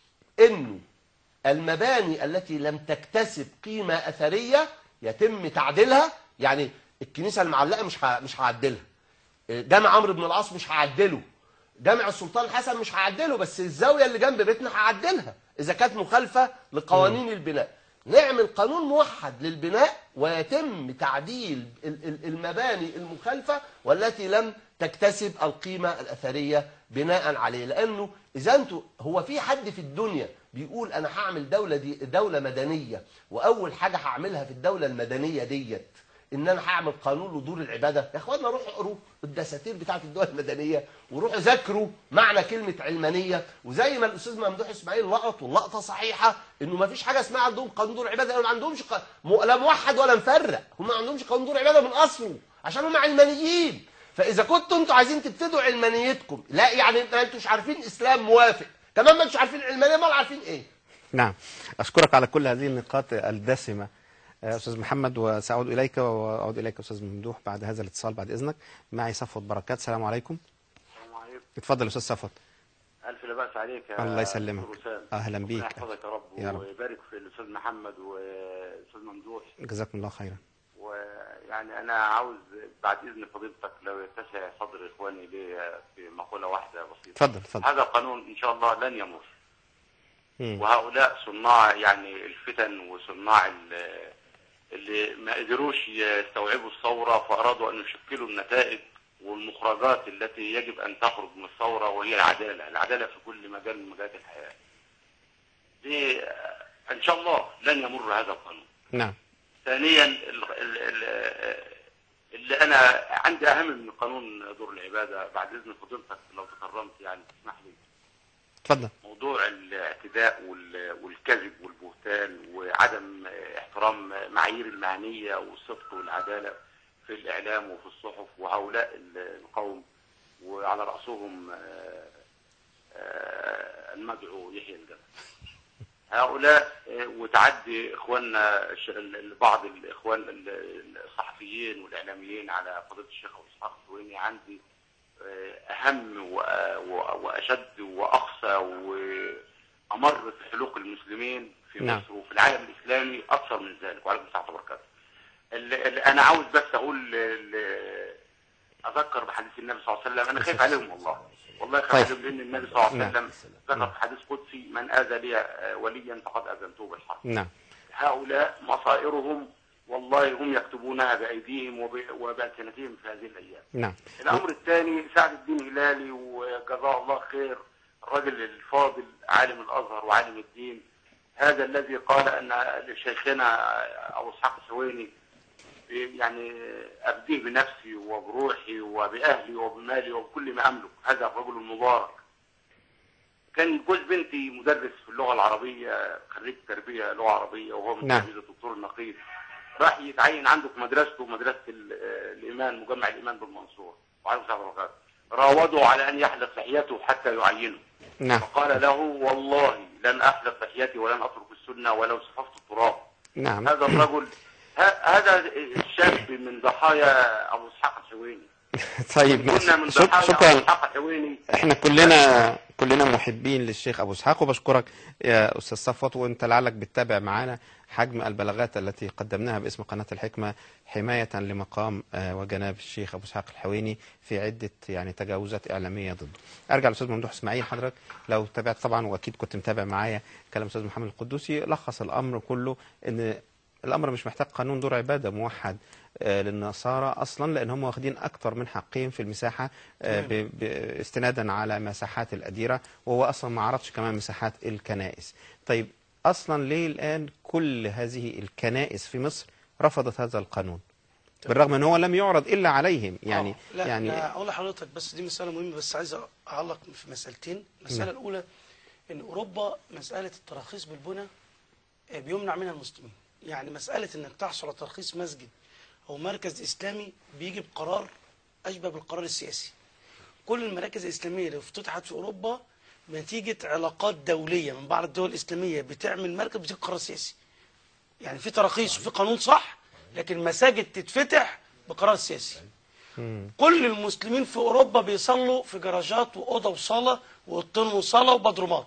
انه المباني التي لم تكتسب قيمة أثرية يتم تعديلها يعني الكنيسة المعلقة مش ه- مش هعدلها جامع عمرو بن العاص مش هعدله جامع السلطان الحسن مش هعدله بس الزاوية اللي جنب بيتنا هعدلها إذا كانت مخالفة لقوانين البناء نعمل قانون موحد للبناء ويتم تعديل ال- ال- المباني المخالفة والتي لم تكتسب القيمة الأثرية بناء عليه لأنه إذا أنتوا هو في حد في الدنيا بيقول أنا هعمل دولة دي دولة مدنية وأول حاجة هعملها في الدولة المدنية ديت ان انا هعمل قانون لدور العباده يا اخوانا روحوا اقروا الدساتير بتاعت الدول المدنيه وروحوا ذاكروا معنى كلمه علمانيه وزي ما الاستاذ ممدوح اسماعيل لقط واللقطه صحيحه انه ما فيش حاجه اسمها عندهم قانون دور العباده لأنه ما عندهمش ق... م- لا موحد ولا مفرق هم ما عندهمش قانون دور العباده من اصله عشان هم علمانيين فاذا كنتوا انتوا عايزين تبتدوا علمانيتكم لا يعني ما انتوش عارفين اسلام موافق كمان ما انتوش عارفين علمانيه ما عارفين ايه نعم أشكرك على كل هذه النقاط الدسمة آه، أستاذ محمد وسأعود إليك وأعود إليك أستاذ ممدوح بعد هذا الاتصال بعد إذنك معي صفوت بركات السلام عليكم السلام عليكم اتفضل يا أستاذ صفوت الف لا باس عليك يا الله يسلمك. دكتور وسام. أهلا بيك. ربنا يحفظك يا رب يا رب. ويبارك في الاستاذ محمد والاستاذ ممدوح جزاكم الله خيرا ويعني انا عاوز بعد اذن فضيلتك لو يتسع صدر اخواني لي في مقوله واحده بسيطه اتفضل اتفضل هذا القانون ان شاء الله لن يمر مم. وهؤلاء صناع يعني الفتن وصناع ال- اللي ما قدروش يستوعبوا الثوره فارادوا ان يشكلوا النتائج والمخرجات التي يجب ان تخرج من الثوره وهي العداله، العداله في كل مجال من مجالات الحياه. دي آه، ان شاء الله لن يمر هذا القانون. نعم ثانيا ال- ال- ال- اللي انا عندي اهم من قانون دور العباده بعد اذن فضيلتك لو تكرمت يعني تسمح لي اتفضل موضوع الاعتداء وال- والكذب والبهتان وعدم احترام معايير المهنية والصدق والعدالة في الإعلام وفي الصحف وهؤلاء ال- القوم وعلى رأسهم آه، آه، المدعو يحيى الجبل هؤلاء آه، وتعدي اخواننا الش- ال- ال- بعض الاخوان ال- الصحفيين والاعلاميين على فضيله الشيخ ابو اسحاق السويني عندي آه، اهم وأ- وأ- واشد واقسى وامر في حلوق المسلمين في نعم. مصر وفي العالم الاسلامي اكثر من ذلك وعليكم السلام ورحمه الله وبركاته. ال- ال- انا عاوز بس اقول ل- اذكر بحديث النبي صلى الله عليه وسلم انا خايف عليهم والله والله خايف طيب. عليهم لان النبي صلى الله عليه نعم. وسلم ذكر في حديث قدسي من اذى لي آه، وليا فقد اذنته بالحرب نعم هؤلاء مصائرهم والله هم يكتبونها بايديهم وب- وبالسنتهم في هذه الايام نعم الامر الثاني سعد الدين هلالي وجزاه الله خير الرجل الفاضل عالم الازهر وعالم الدين هذا الذي قال ان لشيخنا ابو اسحاق السويني يعني ابديه بنفسي وبروحي وباهلي وبمالي وبكل ما املك هذا الرجل المبارك كان جوز بنتي مدرس في اللغه العربيه خريج تربيه لغه عربيه وهو من نعم. تلاميذ الدكتور النقيب راح يتعين عنده في مدرسته مدرسه ال- آه، الايمان مجمع الايمان بالمنصور وعليه الصلاه والسلام راودوا على ان يحلق لحيته حتى يعينه نعم فقال له والله لن احلق لحيتي ولن اترك السنه ولو سففت التراب نعم هذا الرجل ه- هذا الشاب من ضحايا ابو اسحاق الحويني طيب كنا من شك- ضحايا ابو شكرا اسحاق الحويني احنا كلنا كلنا محبين للشيخ ابو اسحاق وبشكرك يا استاذ صفوت وانت لعلك بتتابع معانا حجم البلاغات التي قدمناها باسم قناه الحكمه حمايه لمقام آه، وجناب الشيخ ابو اسحاق الحويني في عده يعني تجاوزات اعلاميه ضده. ارجع للاستاذ ممدوح اسماعيل حضرتك لو تابعت طبعا واكيد كنت متابع معايا كلام الاستاذ محمد القدوسي لخص الامر كله ان الامر مش محتاج قانون دور عباده موحد آه، للنصارى اصلا لان هم واخدين اكثر من حقهم في المساحه آه، ب- ب- استنادا على مساحات الاديره وهو اصلا ما عرضش كمان مساحات الكنائس. طيب اصلا ليه الان كل هذه الكنائس في مصر رفضت هذا القانون؟ بالرغم ان هو لم يعرض الا عليهم يعني آه، لا يعني لا اقول لحضرتك بس دي مساله مهمه بس عايز اعلق في مسالتين المساله نعم. الاولى ان اوروبا مساله التراخيص بالبنى آه، بيمنع منها المسلمين يعني مساله انك تحصل على ترخيص مسجد او مركز اسلامي بيجي بقرار اشبه بالقرار السياسي كل المراكز الاسلاميه اللي افتتحت في اوروبا نتيجه علاقات دوليه من بعض الدول الاسلاميه بتعمل مركز بتيجي قرار سياسي يعني في تراخيص وفي قانون صح لكن مساجد تتفتح بقرار سياسي كل المسلمين في اوروبا بيصلوا في جراجات واوضه وصاله واوضتين وصاله وبدرومات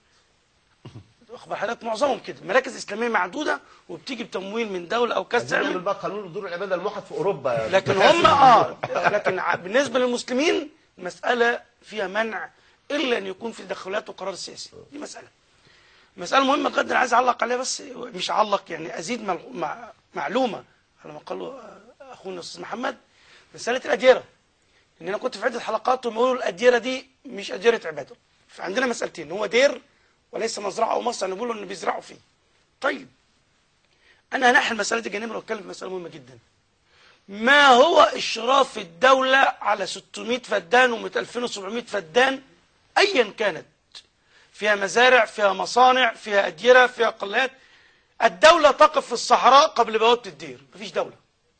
اخبار حضرتك معظمهم كده مراكز اسلاميه معدوده وبتيجي بتمويل من دوله او كاس نعمل تعمل بقى قانون دور العباده الموحد في اوروبا لكن هم اه لكن ع- بالنسبه للمسلمين مساله فيها منع الا ان يكون في تدخلات وقرار سياسي دي مساله مساله مهمه جدا عايز اعلق عليها بس مش اعلق يعني ازيد مع- مع معلومه على ما قاله آه، اخونا الاستاذ محمد مساله الاديره ان انا كنت في عده حلقات وبيقولوا الاديره دي مش اديره عباده فعندنا مسالتين هو دير وليس مزرعه او مصنع بيقولوا ان بيزرعوا فيه طيب انا هنحل مساله الجانب واتكلم في مساله مهمه جدا ما هو اشراف الدولة على 600 فدان و 2700 فدان ايا كانت فيها مزارع فيها مصانع فيها اديرة فيها قلات الدولة تقف في الصحراء قبل بوابة الدير مفيش دولة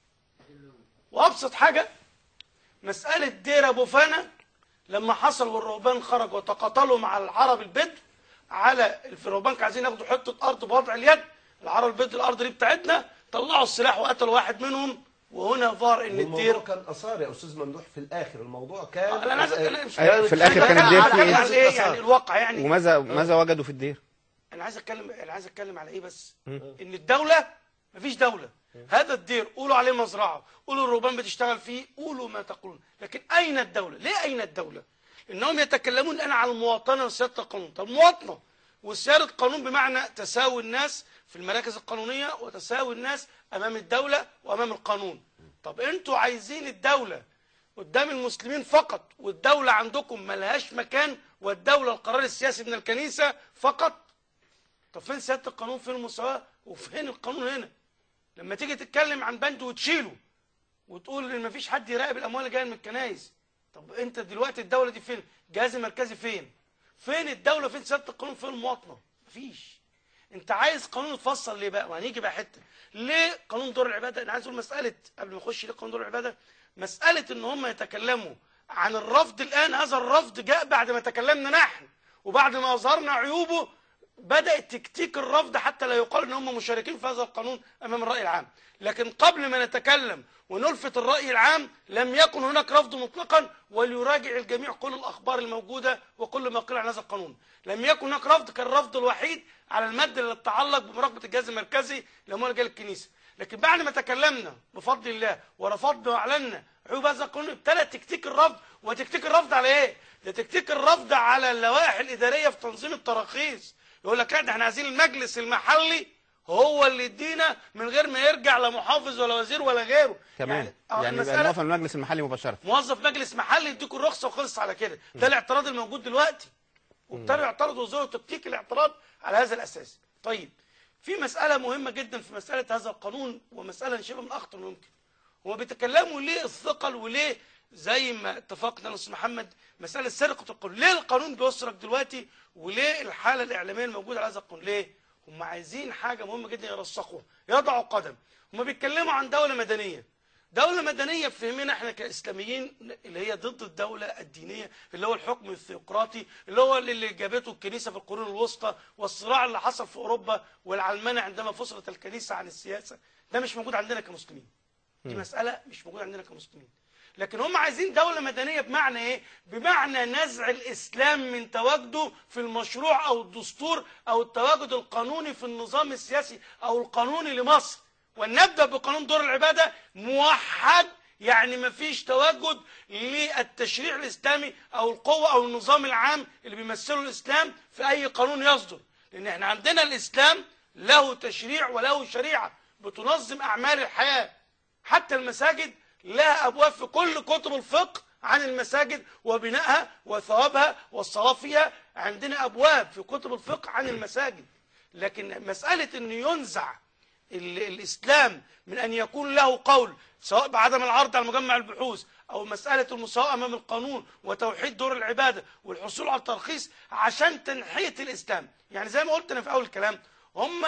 وابسط حاجة مسألة دير ابو فانا لما حصل والرهبان خرجوا وتقاتلوا مع العرب البدو على الرهبان كانوا عايزين ياخدوا حته ارض بوضع اليد العرب البدو الارض دي بتاعتنا طلعوا السلاح وقتلوا واحد منهم وهنا ظهر ان الموضوع الدير كان اثار يا استاذ ممدوح في الاخر الموضوع كان آه، لا، أنا عايز- أنا مش- كانت في الآخر كان خناقة الدير على فيه يعني هذه ايه الآثار. يعني الواقع يعني وماذا ماذا وجدوا في الدير؟ انا عايز اتكلم انا عايز اتكلم على ايه بس ان الدوله مفيش دوله هذا الدير قولوا عليه مزرعه قولوا الرهبان بتشتغل فيه قولوا ما تقولون لكن اين الدوله ليه اين الدوله انهم يتكلمون الان عن المواطنه وسياده القانون طب مواطنه وسياده القانون بمعنى تساوي الناس في المراكز القانونيه وتساوي الناس امام الدوله وامام القانون طب انتوا عايزين الدوله قدام المسلمين فقط والدوله عندكم ملهاش مكان والدوله القرار السياسي من الكنيسه فقط طب فين سياده القانون فين المساواه وفين القانون هنا لما تيجي تتكلم عن بند وتشيله وتقول ان مفيش حد يراقب الاموال اللي جايه من الكنايس طب انت دلوقتي الدوله دي فين الجهاز المركزي فين فين الدوله فين سياده القانون فين المواطنه مفيش انت عايز قانون يتفصل ليه بقى وهنيجي بقى حته ليه قانون دور العباده انا عايز اقول مساله قبل ما اخش ليه قانون دور العباده مساله ان هم يتكلموا عن الرفض الان هذا الرفض جاء بعد ما تكلمنا نحن وبعد ما اظهرنا عيوبه بدأ تكتيك الرفض حتى لا يقال ان هم مشاركين في هذا القانون امام الرأي العام لكن قبل ما نتكلم ونلفت الرأي العام لم يكن هناك رفض مطلقا وليراجع الجميع كل الأخبار الموجودة وكل ما قيل عن هذا القانون لم يكن هناك رفض كان الرفض الوحيد على المادة اللي تتعلق بمراقبة الجهاز المركزي لأموال رجال الكنيسة لكن بعد ما تكلمنا بفضل الله ورفضنا واعلنا عيوب هذا القانون ابتدى تكتيك الرفض وتكتيك الرفض على ايه؟ ده تكتيك الرفض على اللوائح الإدارية في تنظيم التراخيص يقول لك لا ده احنا عايزين المجلس المحلي هو اللي يدينا من غير ما يرجع لا محافظ ولا وزير ولا غيره كمان آه، يعني يبقى المسألة- الموافق من المجلس المحلي مباشره موظف مجلس محلي يديكوا الرخصه وخلص على كده ده الاعتراض الموجود دلوقتي وابتدوا يعترضوا وزارة تكتيك الاعتراض على هذا الاساس طيب في مساله مهمه جدا في مساله هذا القانون ومساله شبه من اخطر ما يمكن هما بيتكلموا ليه الثقل وليه زي ما اتفقنا يا استاذ محمد مساله سرقه القانون ليه القانون بيسرق دلوقتي وليه الحاله الاعلاميه الموجوده على هذا القانون ليه هم عايزين حاجه مهمه جدا يرسخوها يضعوا قدم هم بيتكلموا عن دوله مدنيه دولة مدنية في فهمنا احنا كإسلاميين اللي هي ضد الدولة الدينية اللي هو الحكم الثيوقراطي اللي هو اللي جابته الكنيسة في القرون الوسطى والصراع اللي حصل في أوروبا والعلمنة عندما فصلت الكنيسة عن السياسة ده مش موجود عندنا كمسلمين دي مسألة مش موجودة عندنا كمسلمين لكن هم عايزين دولة مدنية بمعنى ايه؟ بمعنى نزع الإسلام من تواجده في المشروع أو الدستور أو التواجد القانوني في النظام السياسي أو القانوني لمصر ونبدأ بقانون دور العبادة موحد يعني ما فيش تواجد للتشريع الإسلامي أو القوة أو النظام العام اللي بيمثله الإسلام في أي قانون يصدر لأن احنا عندنا الإسلام له تشريع وله شريعة بتنظم أعمال الحياة حتى المساجد لها أبواب في كل كتب الفقه عن المساجد وبنائها وثوابها والصلاة فيها عندنا أبواب في كتب الفقه عن المساجد لكن مسألة أن ينزع ال- الإسلام من أن يكون له قول سواء بعدم العرض على مجمع البحوث أو مسألة المساواة أمام القانون وتوحيد دور العبادة والحصول على الترخيص عشان تنحية الإسلام يعني زي ما قلت أنا في أول الكلام هم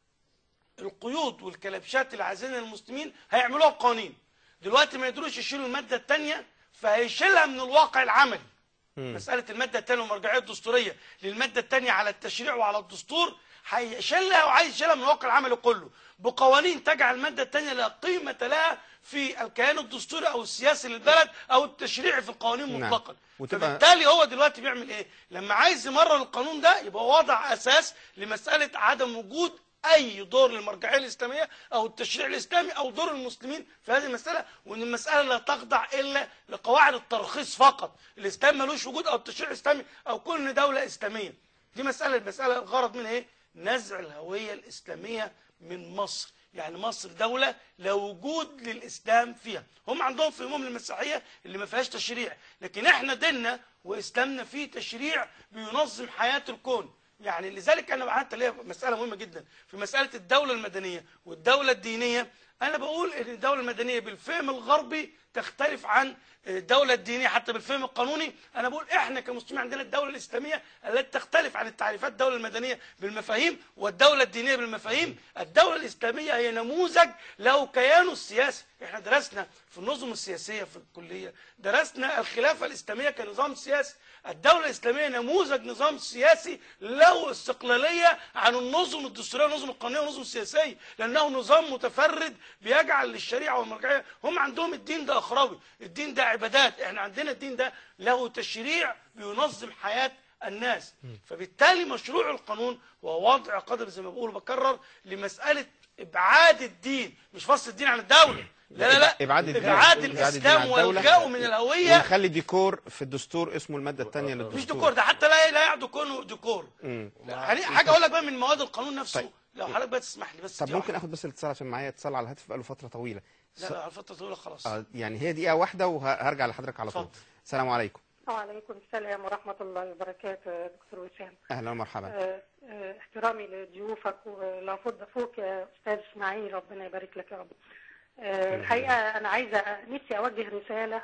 القيود والكلبشات اللي عايزينها المسلمين هيعملوها بقوانين دلوقتي ما يقدروش يشيلوا المادة الثانية فهيشيلها من الواقع العملي مسألة المادة الثانية والمرجعية الدستورية للمادة الثانية على التشريع وعلى الدستور هيشيلها وعايز يشيلها من الواقع العملي كله بقوانين تجعل المادة الثانية لا قيمة لها في الكيان الدستوري أو السياسي للبلد أو التشريعي في القوانين نعم. مطلقا وتبقى- فبالتالي هو دلوقتي بيعمل إيه لما عايز يمرر القانون ده يبقى وضع أساس لمسألة عدم وجود اي دور للمرجعيه الاسلاميه او التشريع الاسلامي او دور المسلمين في هذه المساله وان المساله لا تخضع الا لقواعد الترخيص فقط الاسلام ملوش وجود او التشريع الاسلامي او كل دوله اسلاميه دي مساله المساله الغرض منها ايه نزع الهويه الاسلاميه من مصر يعني مصر دولة لا وجود للإسلام فيها هم عندهم في أمم المسيحية اللي ما فيهاش تشريع لكن احنا ديننا وإسلامنا فيه تشريع بينظم حياة الكون يعني لذلك انا حتى ليا مساله مهمه جدا في مساله الدوله المدنيه والدوله الدينيه انا بقول ان الدوله المدنيه بالفهم الغربي تختلف عن الدوله الدينيه حتى بالفهم القانوني انا بقول احنا كمسلمين عندنا الدوله الاسلاميه التي تختلف عن التعريفات الدوله المدنيه بالمفاهيم والدوله الدينيه بالمفاهيم الدوله الاسلاميه هي نموذج له كيانه السياسي احنا درسنا في النظم السياسيه في الكليه درسنا الخلافه الاسلاميه كنظام سياسي الدولة الإسلامية نموذج نظام سياسي له استقلالية عن النظم الدستورية والنظم القانونية والنظم السياسية لأنه نظام متفرد بيجعل للشريعة والمرجعية هم عندهم الدين ده أخروي الدين ده عبادات احنا عندنا الدين ده له تشريع بينظم حياة الناس فبالتالي مشروع القانون هو وضع قدر زي ما بقول بكرر لمسألة إبعاد الدين مش فصل الدين عن الدولة لا لا لا إبعاد الدين إبعاد إبعاد الدين الإسلام عن الدولة. والغاء من الهوية ونخلي ديكور في الدستور اسمه الماده الثانيه للدستور مش ديكور ده حتى لا لا يعد كونه ديكور مم. يعني حاجه اقول لك بقى من مواد القانون نفسه طيب. لو حضرتك بقى تسمح لي بس طب دي ممكن واحدة. اخد بس الاتصال عشان معايا اتصال على الهاتف بقاله فتره طويله لا لا على فتره طويله خلاص آه يعني هي دقيقه واحده وهرجع لحضرتك على طول اتفضل. السلام عليكم وعليكم السلام ورحمة الله وبركاته يا دكتور وسام اهلا ومرحبا آه، آه، احترامي لضيوفك ولو فض فوق يا أستاذ إسماعيل ربنا يبارك لك يا رب آه، الحقيقة أنا عايزة نفسي أوجه رسالة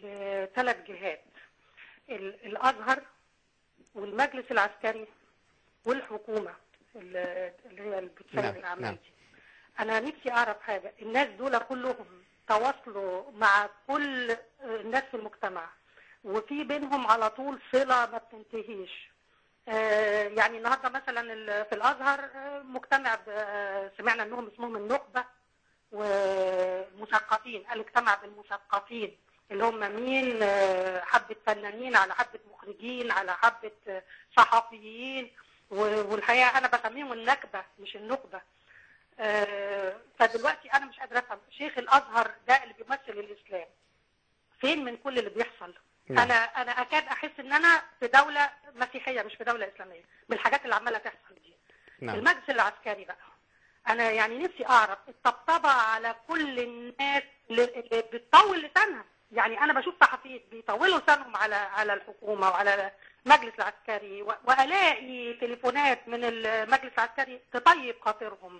لثلاث جهات ال- الأزهر والمجلس العسكري والحكومة اللي اللي هي اللي بتسلم نعم، الأعمال نعم. دي أنا نفسي أعرف حاجة الناس دول كلهم تواصلوا مع كل آه، الناس في المجتمع وفي بينهم على طول صلة ما بتنتهيش آه، يعني النهارده مثلا ال- في الازهر آه، مجتمع ب- آه، سمعنا انهم اسمهم النخبه ومثقفين الاجتماع بالمثقفين اللي هم مين آه، حبه فنانين على حبه مخرجين على حبه آه، صحفيين و- والحقيقه انا بسميهم النكبه مش النخبه آه، فدلوقتي انا مش قادره افهم شيخ الازهر ده اللي بيمثل الاسلام فين من كل اللي بيحصل نعم. انا انا اكاد احس ان انا في دوله مسيحيه مش في دوله اسلاميه بالحاجات اللي عماله تحصل دي نعم المجلس العسكري بقى انا يعني نفسي اعرف الطبطبه على كل الناس اللي اللي بتطول لسانها يعني انا بشوف صحفيين بيطولوا لسانهم على على الحكومه وعلى المجلس العسكري و- والاقي تليفونات من المجلس العسكري تطيب خاطرهم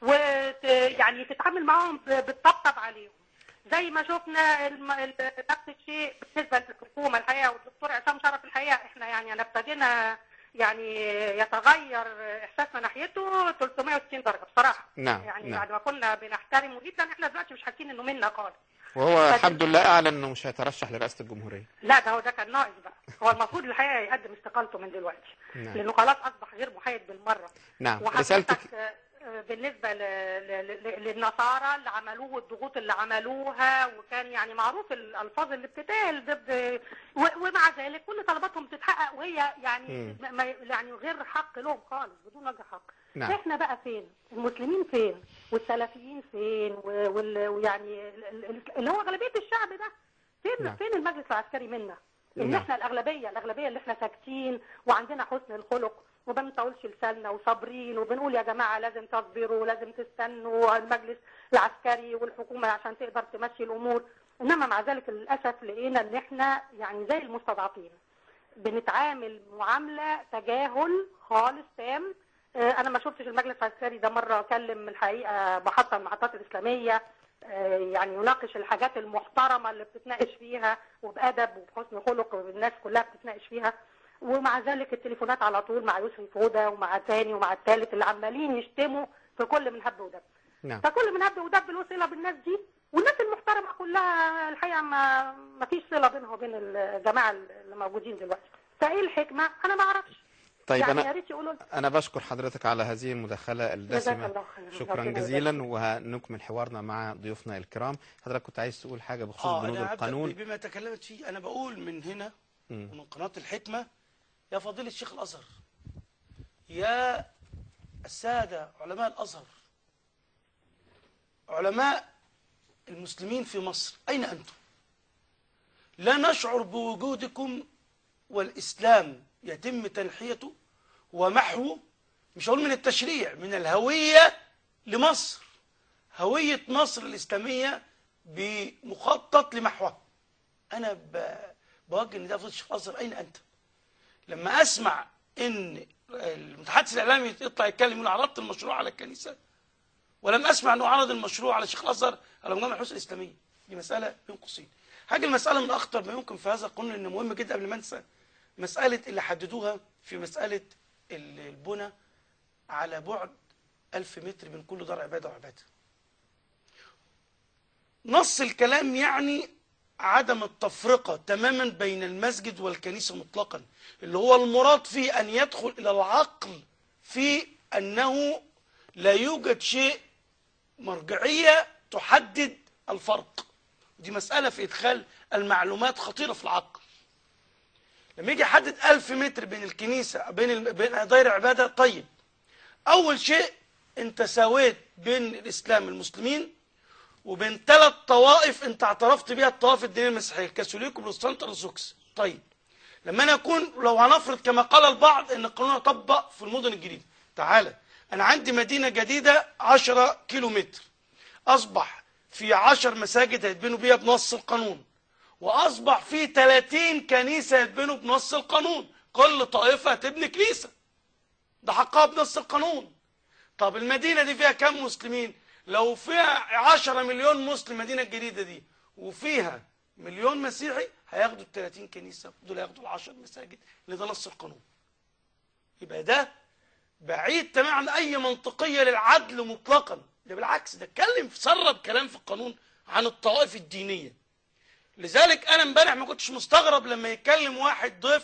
وت يعني تتعامل معاهم ب- بتطبطب عليهم زي ما شفنا الم... ال- نفس الشيء بالنسبه للحكومه الحقيقه والدكتور عصام شرف الحقيقه احنا يعني انا ابتدينا يعني يتغير احساسنا ناحيته 360 درجه بصراحه نعم، يعني نعم. بعد ما كنا بنحترمه جدا احنا دلوقتي مش حاسين انه منا خالص وهو فدي- الحمد لله اعلن انه مش هيترشح لرئاسه الجمهوريه لا ده هو ده كان ناقص بقى هو المفروض الحقيقه يقدم استقالته من دلوقتي نعم. لانه خلاص اصبح غير محايد بالمره نعم وحضرتك رسالتك آه، آه، بالنسبة ل- ل- ل- للنصارى اللي عملوه والضغوط اللي عملوها وكان يعني معروف الألفاظ اللي بتتقال ضد و- ومع ذلك كل طلباتهم تتحقق وهي يعني مم. ما- ما يعني غير حق لهم خالص بدون وجه حق نعم. احنا بقى فين المسلمين فين والسلفيين فين و- وال- ويعني ال- ال- اللي هو أغلبية الشعب ده فين نعم. فين المجلس العسكري منا ان نعم. احنا الاغلبيه الاغلبيه اللي احنا ساكتين وعندنا حسن الخلق وما بنطولش لساننا وصابرين وبنقول يا جماعه لازم تصبروا ولازم تستنوا المجلس العسكري والحكومه عشان تقدر تمشي الامور انما مع ذلك للاسف لقينا ان احنا يعني زي المستضعفين بنتعامل معامله تجاهل خالص تام آه، انا ما شفتش المجلس العسكري ده مره كلم الحقيقه محطه من المحطات الاسلاميه آه، يعني يناقش الحاجات المحترمه اللي بتتناقش فيها وبادب وبحسن خلق والناس كلها بتتناقش فيها ومع ذلك التليفونات على طول مع يسري فوده ومع تاني ومع الثالث اللي عمالين يشتموا في كل من هب ودب نعم فكل من هب ودب له صله بالناس دي والناس المحترمه كلها الحقيقه ما ما فيش صله بينها وبين الجماعه اللي موجودين دلوقتي فايه الحكمه انا ما اعرفش طيب يعني يا انا ريت يقولوا لنا. انا بشكر حضرتك على هذه المداخله جزاك الدسمه الله خير شكرا ربنا جزيلا يبارك وهنكمل حوارنا مع ضيوفنا الكرام حضرتك كنت عايز تقول حاجه بخصوص اه بنود انا هبدا القانون بما تكلمت فيه انا بقول من هنا مم. ومن قناه الحكمه يا فضيله الشيخ الازهر يا الساده علماء الازهر علماء المسلمين في مصر اين انتم لا نشعر بوجودكم والاسلام يتم تنحيته ومحوه مش هقول من التشريع من الهويه لمصر هويه مصر الاسلاميه بمخطط لمحوها انا ب- بوجه نداء فضيله الشيخ الازهر اين انت لما اسمع ان المتحدث الاعلامي يطلع يتكلم يقول عرضت المشروع على الكنيسه ولم اسمع انه عرض المشروع على شيخ الازهر على مجمع الحسن الاسلاميه دي مساله بين قوسين حاجه المساله من اخطر ما يمكن في هذا القانون انه مهم جدا قبل ما انسى مساله اللي حددوها في مساله ال- البنى على بعد ألف متر من كل دار عباده وعباده نص الكلام يعني عدم التفرقة تماما بين المسجد والكنيسة مطلقا اللي هو المراد فيه أن يدخل إلى العقل في أنه لا يوجد شيء مرجعية تحدد الفرق دي مسألة في إدخال المعلومات خطيرة في العقل لما يجي يحدد ألف متر بين الكنيسة بين ال- بين دايرة عبادة طيب أول شيء أنت سويت بين الإسلام المسلمين وبين ثلاث طوائف انت اعترفت بيها الطوائف الدينيه المسيحيه الكاثوليك والبروتستانت والارثوذكس طيب لما انا اكون لو هنفرض كما قال البعض ان القانون يطبق في المدن الجديده تعالى انا عندي مدينه جديده 10 كيلو متر اصبح في 10 مساجد هيتبنوا بيها بنص القانون واصبح في 30 كنيسه يتبنوا بنص القانون كل طائفه هتبني كنيسه ده حقها بنص القانون طب المدينة دي فيها كم مسلمين لو فيها عشرة مليون مسلم المدينة الجديدة دي وفيها مليون مسيحي هياخدوا ال 30 كنيسة دول هياخدوا العشر مساجد اللي ده نص القانون يبقى ده بعيد تماما عن اي منطقية للعدل مطلقا ده بالعكس ده اتكلم سرب كلام في القانون عن الطوائف الدينية لذلك انا امبارح ما كنتش مستغرب لما يتكلم واحد ضيف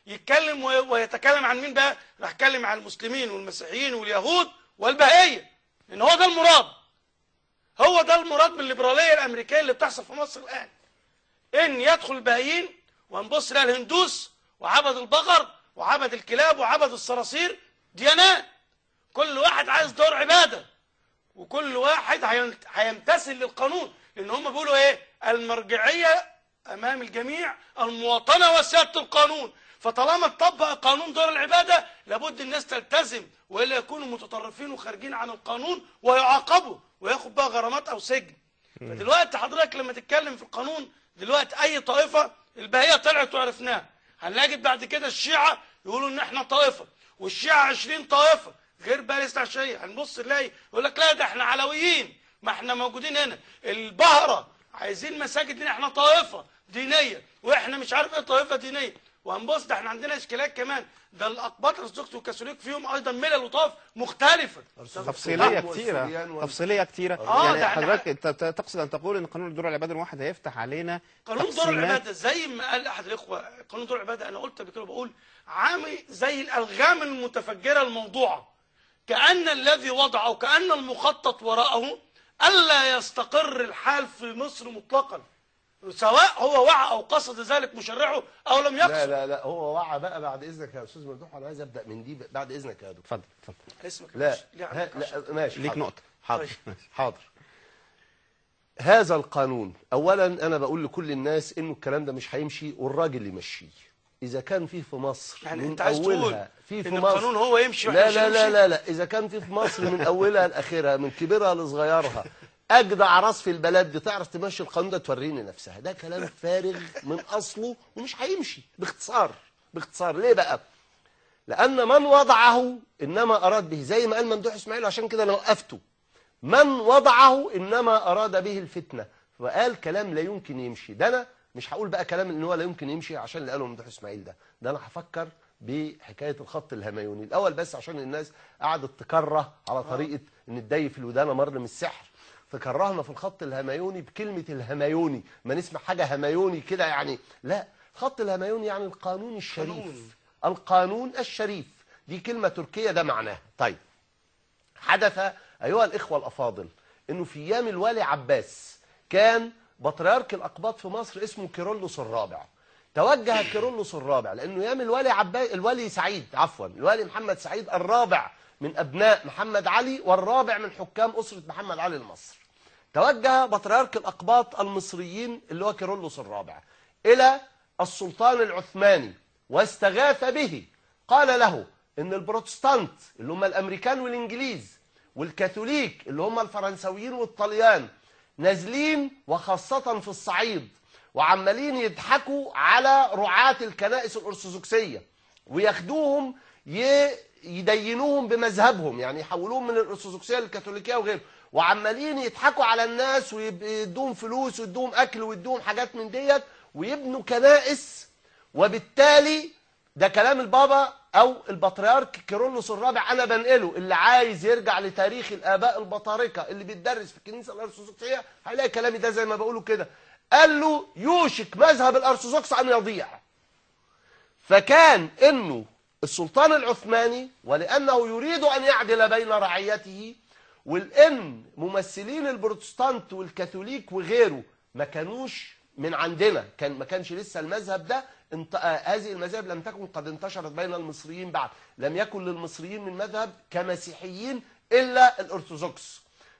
يتكلم وي- ويتكلم عن مين بقى راح يتكلم عن المسلمين والمسيحيين واليهود والبهائيه لان هو ده المراد هو ده المراد من الليبراليه الامريكيه اللي بتحصل في مصر الان ان يدخل البهائيين ونبص لها الهندوس وعبد البقر وعبد الكلاب وعبد الصراصير ديانات كل واحد عايز دور عباده وكل واحد هين- هيمتثل للقانون لان هم بيقولوا ايه المرجعيه امام الجميع المواطنه وسياده القانون فطالما اتطبق قانون دور العباده لابد الناس تلتزم والا يكونوا متطرفين وخارجين عن القانون ويعاقبوا وياخد بقى غرامات او سجن فدلوقتي حضرتك لما تتكلم في القانون دلوقتي اي طائفه البهيه طلعت وعرفناها هنلاقي بعد كده الشيعه يقولوا ان احنا طائفه والشيعه 20 طائفه غير بقى الاستعشاريه هنبص نلاقي يقول لك لا ده احنا علويين ما احنا موجودين هنا البهره عايزين مساجد لان احنا طائفه دينيه واحنا مش عارف ايه طائفه دينيه وهنبص ده احنا عندنا اشكالات كمان ده الاقباط الارثوذكس والكاثوليك فيهم ايضا ملل وطائف مختلفه تفصيليه والسوريان كتيره وال- تفصيليه كتيره آه، يعني ده إحنا- حضرتك انت ت- تقصد ان تقول ان قانون دور العباده الواحد هيفتح علينا قانون دور تقسيمات العباده زي ما قال احد الاخوه قانون دور العباده انا قلت قبل كده بقول عامل زي الالغام المتفجره الموضوعه كان الذي وضعه كان المخطط وراءه الا يستقر الحال في مصر مطلقا سواء هو وعى او قصد ذلك مشرعه او لم لا يقصد لا لا هو وعى بقى بعد اذنك يا استاذ ممدوح انا عايز ابدا من دي بعد اذنك يا دكتور اتفضل اتفضل اسمك لا ماشي. ليه ها عندك عشرة؟ لا ماشي ليك حاضر. نقطه حاضر طيب. حاضر هذا القانون اولا انا بقول لكل الناس انه الكلام ده مش هيمشي والراجل يمشيه اذا كان فيه في مصر يعني من انت عايز أولها تقول في في ان مصر القانون هو يمشي لا وإحنا مش لا لا هنمشي؟ لا لا اذا كان في في مصر من اولها لاخرها من كبيرها لصغيرها اجدع راس في البلد دي تعرف تمشي القانون ده توريني نفسها ده كلام فارغ من اصله ومش هيمشي باختصار باختصار ليه بقى لان من وضعه انما اراد به زي ما قال ممدوح اسماعيل عشان كده انا وقفته من وضعه انما اراد به الفتنه وقال كلام لا يمكن يمشي ده انا مش هقول بقى كلام ان هو لا يمكن يمشي عشان اللي قاله ممدوح اسماعيل ده ده انا هفكر بحكايه الخط الهميوني الاول بس عشان الناس قعدت تكره على طريقه ان الدي في الودان مر من السحر فكرهنا في الخط الهميوني بكلمه الهميوني ما نسمع حاجه هميوني كده يعني لا خط الهميوني يعني القانون الشريف قانون. القانون الشريف دي كلمه تركيه ده معناها طيب حدث أيها الإخوة الأفاضل أنه في أيام الوالي عباس كان بطريرك الأقباط في مصر اسمه كيرلس الرابع توجه كيرلس الرابع لأنه أيام الوالي عباس الوالي سعيد عفوا الوالي محمد سعيد الرابع من أبناء محمد علي والرابع من حكام أسرة محمد علي لمصر توجه بطريرك الأقباط المصريين اللي هو كيرلس الرابع إلى السلطان العثماني واستغاث به قال له إن البروتستانت اللي هم الأمريكان والإنجليز والكاثوليك اللي هم الفرنسويين والطليان نازلين وخاصة في الصعيد وعمالين يضحكوا على رعاة الكنائس الأرثوذكسية وياخدوهم ي- يدينوهم بمذهبهم يعني يحولوهم من الأرثوذكسية للكاثوليكية وغيره وعمالين يضحكوا على الناس ويدوهم فلوس ويدوهم أكل ويدوهم حاجات من ديت ويبنوا كنائس وبالتالي ده كلام البابا او البطريرك كيرلس الرابع انا بنقله اللي عايز يرجع لتاريخ الاباء البطاركه اللي بيتدرس في الكنيسه الارثوذكسيه هيلاقي كلامي ده زي ما بقوله كده قال له يوشك مذهب الارثوذكس ان يضيع فكان انه السلطان العثماني ولانه يريد ان يعدل بين رعيته والان ممثلين البروتستانت والكاثوليك وغيره ما كانوش من عندنا كان ما كانش لسه المذهب ده انت... آه هذه المذاهب لم تكن قد انتشرت بين المصريين بعد لم يكن للمصريين من مذهب كمسيحيين الا الارثوذكس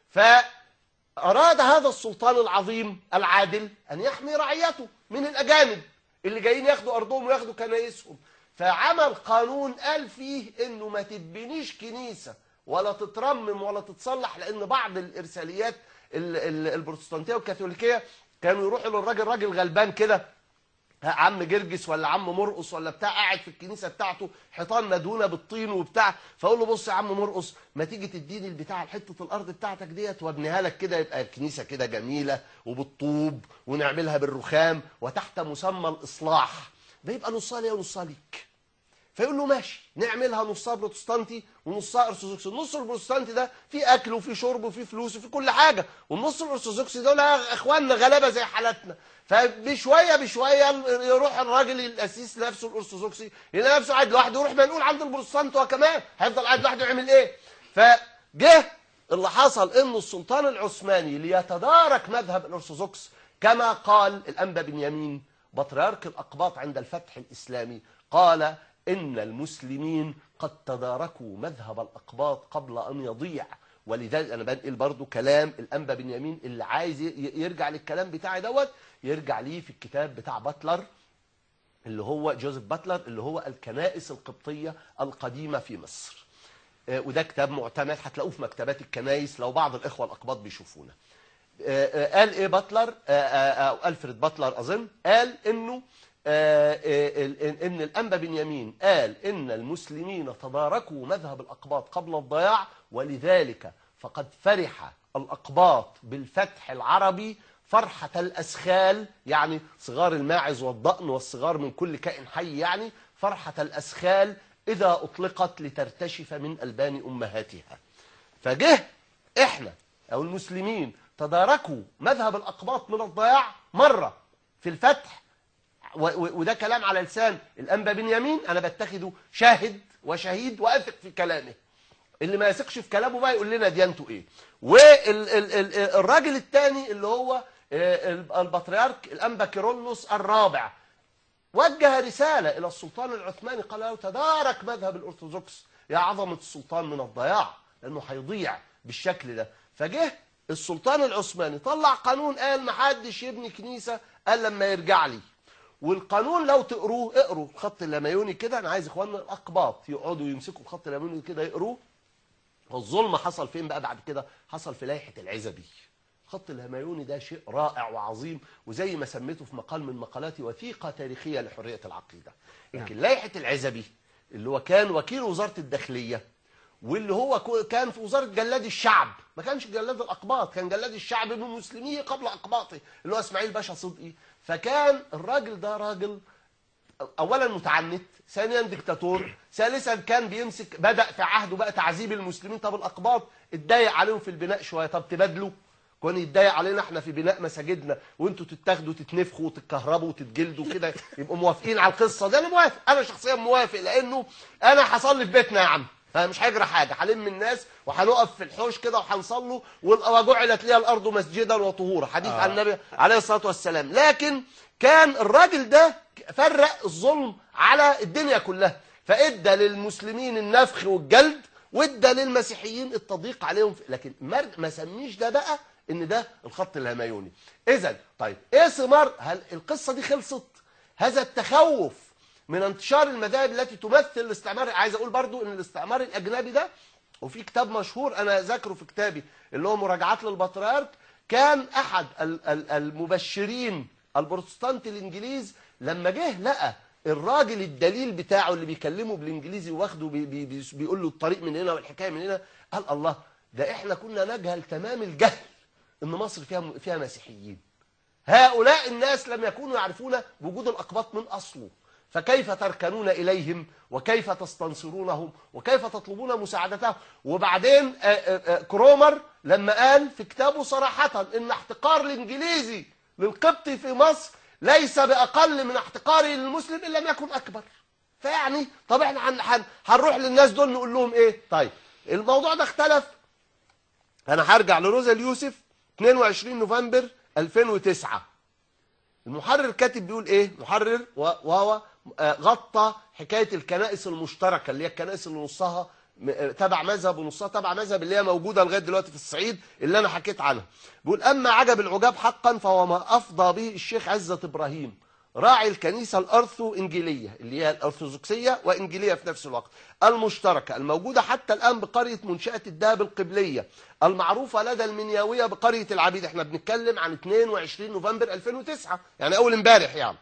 فاراد هذا السلطان العظيم العادل ان يحمي رعيته من الاجانب اللي جايين ياخدوا ارضهم وياخدوا كنايسهم فعمل قانون قال فيه انه ما تتبنيش كنيسه ولا تترمم ولا تتصلح لان بعض الارساليات ال- ال- البروتستانتيه والكاثوليكيه كانوا يروحوا للراجل راجل غلبان كده عم جرجس ولا عم مرقص ولا بتاع قاعد في الكنيسه بتاعته حيطان مدهونه بالطين وبتاع فاقول له بص يا عم مرقص ما تيجي تديني البتاع حته الارض بتاعتك ديت وابنيها لك كده يبقى الكنيسه كده جميله وبالطوب ونعملها بالرخام وتحت مسمى الاصلاح ده يبقى نصها ليا ونصها ليك فيقول له ماشي نعملها نصها بروتستانتي ونصها ارثوذكسي النص البروتستانتي ده فيه اكل وفيه شرب وفيه فلوس وفيه كل حاجه والنص الارثوذكسي دول اخواننا غلابه زي حالتنا فبشويه بشويه يروح الراجل القسيس نفسه الارثوذكسي يلاقي نفسه قاعد لوحده يروح منقول عند البروتستانت هو كمان هيفضل قاعد لوحده يعمل ايه فجه اللي حصل انه السلطان العثماني ليتدارك مذهب الارثوذكس كما قال الانبا بنيامين بطريرك الاقباط عند الفتح الاسلامي قال ان المسلمين قد تداركوا مذهب الاقباط قبل ان يضيع ولذلك انا بنقل برضو كلام الانبا بنيامين اللي عايز ي- يرجع للكلام بتاعي دوت يرجع ليه في الكتاب بتاع باتلر اللي هو جوزيف باتلر اللي هو الكنائس القبطيه القديمه في مصر آه، وده كتاب معتمد هتلاقوه في مكتبات الكنايس لو بعض الاخوه الاقباط بيشوفونا آه، آه، قال ايه باتلر آه، آه، او الفريد باتلر اظن قال انه آه، آه، ال- ان إن الانبا بنيامين قال ان المسلمين تداركوا مذهب الاقباط قبل الضياع ولذلك فقد فرح الاقباط بالفتح العربي فرحة الأسخال يعني صغار الماعز والضأن والصغار من كل كائن حي يعني فرحة الأسخال إذا أطلقت لترتشف من ألبان أمهاتها فجه إحنا أو المسلمين تداركوا مذهب الأقباط من الضياع مرة في الفتح و- و- وده كلام على لسان الأنبا بنيامين أنا بتخذه شاهد وشهيد وأثق في كلامه اللي ما يثقش في كلامه بقى يقول لنا ديانته ايه والراجل الثاني اللي هو آه، ال- البطريرك الانبا كيرلس الرابع وجه رسالة إلى السلطان العثماني قال له تدارك مذهب الأرثوذكس يا عظمة السلطان من الضياع لأنه هيضيع بالشكل ده فجه السلطان العثماني طلع قانون قال ما حدش يبني كنيسة قال لما يرجع لي والقانون لو تقروه اقروا الخط الليميوني كده انا عايز اخواننا الاقباط يقعدوا يمسكوا الخط الليميوني كده يقروه والظلم حصل فين بقى بعد كده حصل في لائحة العزبي خط الهمايوني ده شيء رائع وعظيم وزي ما سميته في مقال من مقالاتي وثيقة تاريخية لحرية العقيدة لكن لائحة العزبي اللي هو كان وكيل وزارة الداخلية واللي هو كو- كان في وزارة جلاد الشعب ما كانش جلاد الأقباط كان جلاد الشعب من مسلميه قبل أقباطه اللي هو إسماعيل باشا صدقي فكان الراجل ده راجل اولا متعنت ثانيا ديكتاتور ثالثا كان بيمسك بدا في عهده بقى تعذيب المسلمين طب الاقباط اتضايق عليهم في البناء شويه طب تبادلوا كون يتضايق علينا احنا في بناء مساجدنا وانتوا تتاخدوا تتنفخوا وتتكهربوا وتتجلدوا كده يبقوا موافقين على القصه دي انا موافق انا شخصيا موافق لانه انا هصلي في بيتنا يا عم ها مش هيجرى حاجه هلم الناس وهنقف في الحوش كده وهنصلوا وجعلت لي الارض مسجدا وطهورا حديث عن النبي عليه الصلاه والسلام لكن كان الراجل ده فرق الظلم على الدنيا كلها فادى للمسلمين النفخ والجلد وادى للمسيحيين التضييق عليهم لكن ما ما سميش ده بقى ان ده الخط الهمايوني اذا طيب ايه ثمار هل القصه دي خلصت هذا التخوف من انتشار المذاهب التي تمثل الاستعمار عايز اقول برضو ان الاستعمار الاجنبي ده وفي كتاب مشهور انا ذاكره في كتابي اللي هو مراجعات للبطريرك كان احد ال- ال- المبشرين البروتستانت الانجليز لما جه لقى الراجل الدليل بتاعه اللي بيكلمه بالانجليزي واخده بي بي بي بيقول له الطريق من هنا والحكايه من هنا قال الله ده احنا كنا نجهل تمام الجهل ان مصر فيها فيها مسيحيين هؤلاء الناس لم يكونوا يعرفون وجود الأقباط من أصله فكيف تركنون إليهم وكيف تستنصرونهم وكيف تطلبون مساعدتهم وبعدين آه، آه، آه، كرومر لما قال في كتابه صراحة إن احتقار الإنجليزي للقبطي في مصر ليس بأقل من احتقاره للمسلم إن لم يكن أكبر فيعني طب احنا هن- هن- هنروح للناس دول نقول لهم ايه طيب الموضوع ده اختلف انا هرجع لروزا اليوسف 22 نوفمبر 2009 المحرر كاتب بيقول ايه محرر و- وهو آه، غطى حكايه الكنائس المشتركه اللي هي الكنائس اللي نصها م- آه، تبع مذهب ونصها تبع مذهب اللي هي موجوده لغايه دلوقتي في الصعيد اللي انا حكيت عنها بيقول اما عجب العجاب حقا فهو ما افضى به الشيخ عزت ابراهيم راعي الكنيسه الارثو انجيليه اللي هي الارثوذكسيه وانجيليه في نفس الوقت المشتركه الموجوده حتى الان بقريه منشاه الدهب القبليه المعروفه لدى المنياويه بقريه العبيد احنا بنتكلم عن 22 نوفمبر 2009 يعني اول امبارح يعني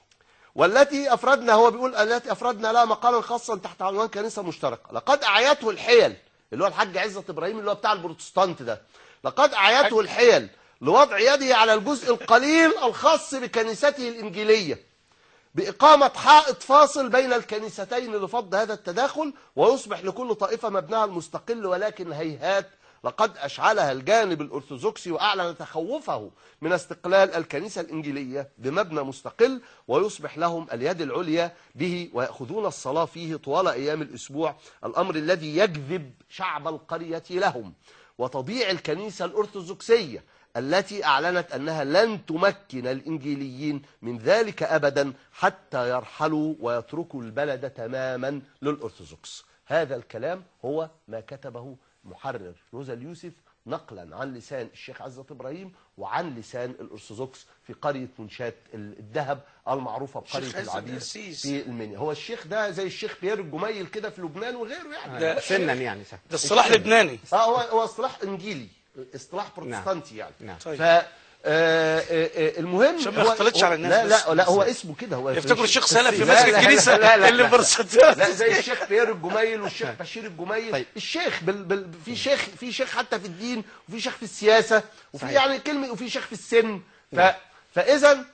والتي افردنا هو بيقول التي افردنا لها مقالا خاصا تحت عنوان كنيسه مشتركه لقد اعيته الحيل اللي هو الحاج عزت ابراهيم اللي هو بتاع البروتستانت ده لقد اعيته الحيل لوضع يده على الجزء القليل الخاص بكنيسته الانجيليه بإقامة حائط فاصل بين الكنيستين لفض هذا التداخل ويصبح لكل طائفة مبناها المستقل ولكن هيهات لقد أشعلها الجانب الأرثوذكسي وأعلن تخوفه من استقلال الكنيسة الإنجيلية بمبنى مستقل ويصبح لهم اليد العليا به ويأخذون الصلاة فيه طوال أيام الأسبوع الأمر الذي يجذب شعب القرية لهم وتضيع الكنيسة الأرثوذكسية التي أعلنت أنها لن تمكن الإنجيليين من ذلك أبدا حتى يرحلوا ويتركوا البلد تماما للأرثوذكس هذا الكلام هو ما كتبه محرر روزا اليوسف نقلا عن لسان الشيخ عزة إبراهيم وعن لسان الأرثوذكس في قرية منشات الذهب المعروفة بقرية الشيخ عزة العبيد القسيس. في المنيا هو الشيخ ده زي الشيخ بيير الجميل كده في لبنان وغيره يعني ده- سنا يعني سهل. ده اصطلاح لبناني اه هو هو اصطلاح انجيلي اصطلاح بروتستانتي يعني نعم. طيب. ف آه، آه، آه، المهم عشان ما هو- يختلطش هو- على الناس لا بس. لا لا هو اسمه كده هو يفتكروا الشيخ لا، سلف في لا، مسجد لا، الكنيسة لا، لا، اللي لا. برصدها لا زي الشيخ بيير الجميل والشيخ بشير الجميل طيب. الشيخ بال بال في شيخ في شيخ حتى في الدين وفي شيخ في السياسه وفي صحيح. يعني كلمه وفي شيخ في السن ف نعم. فاذا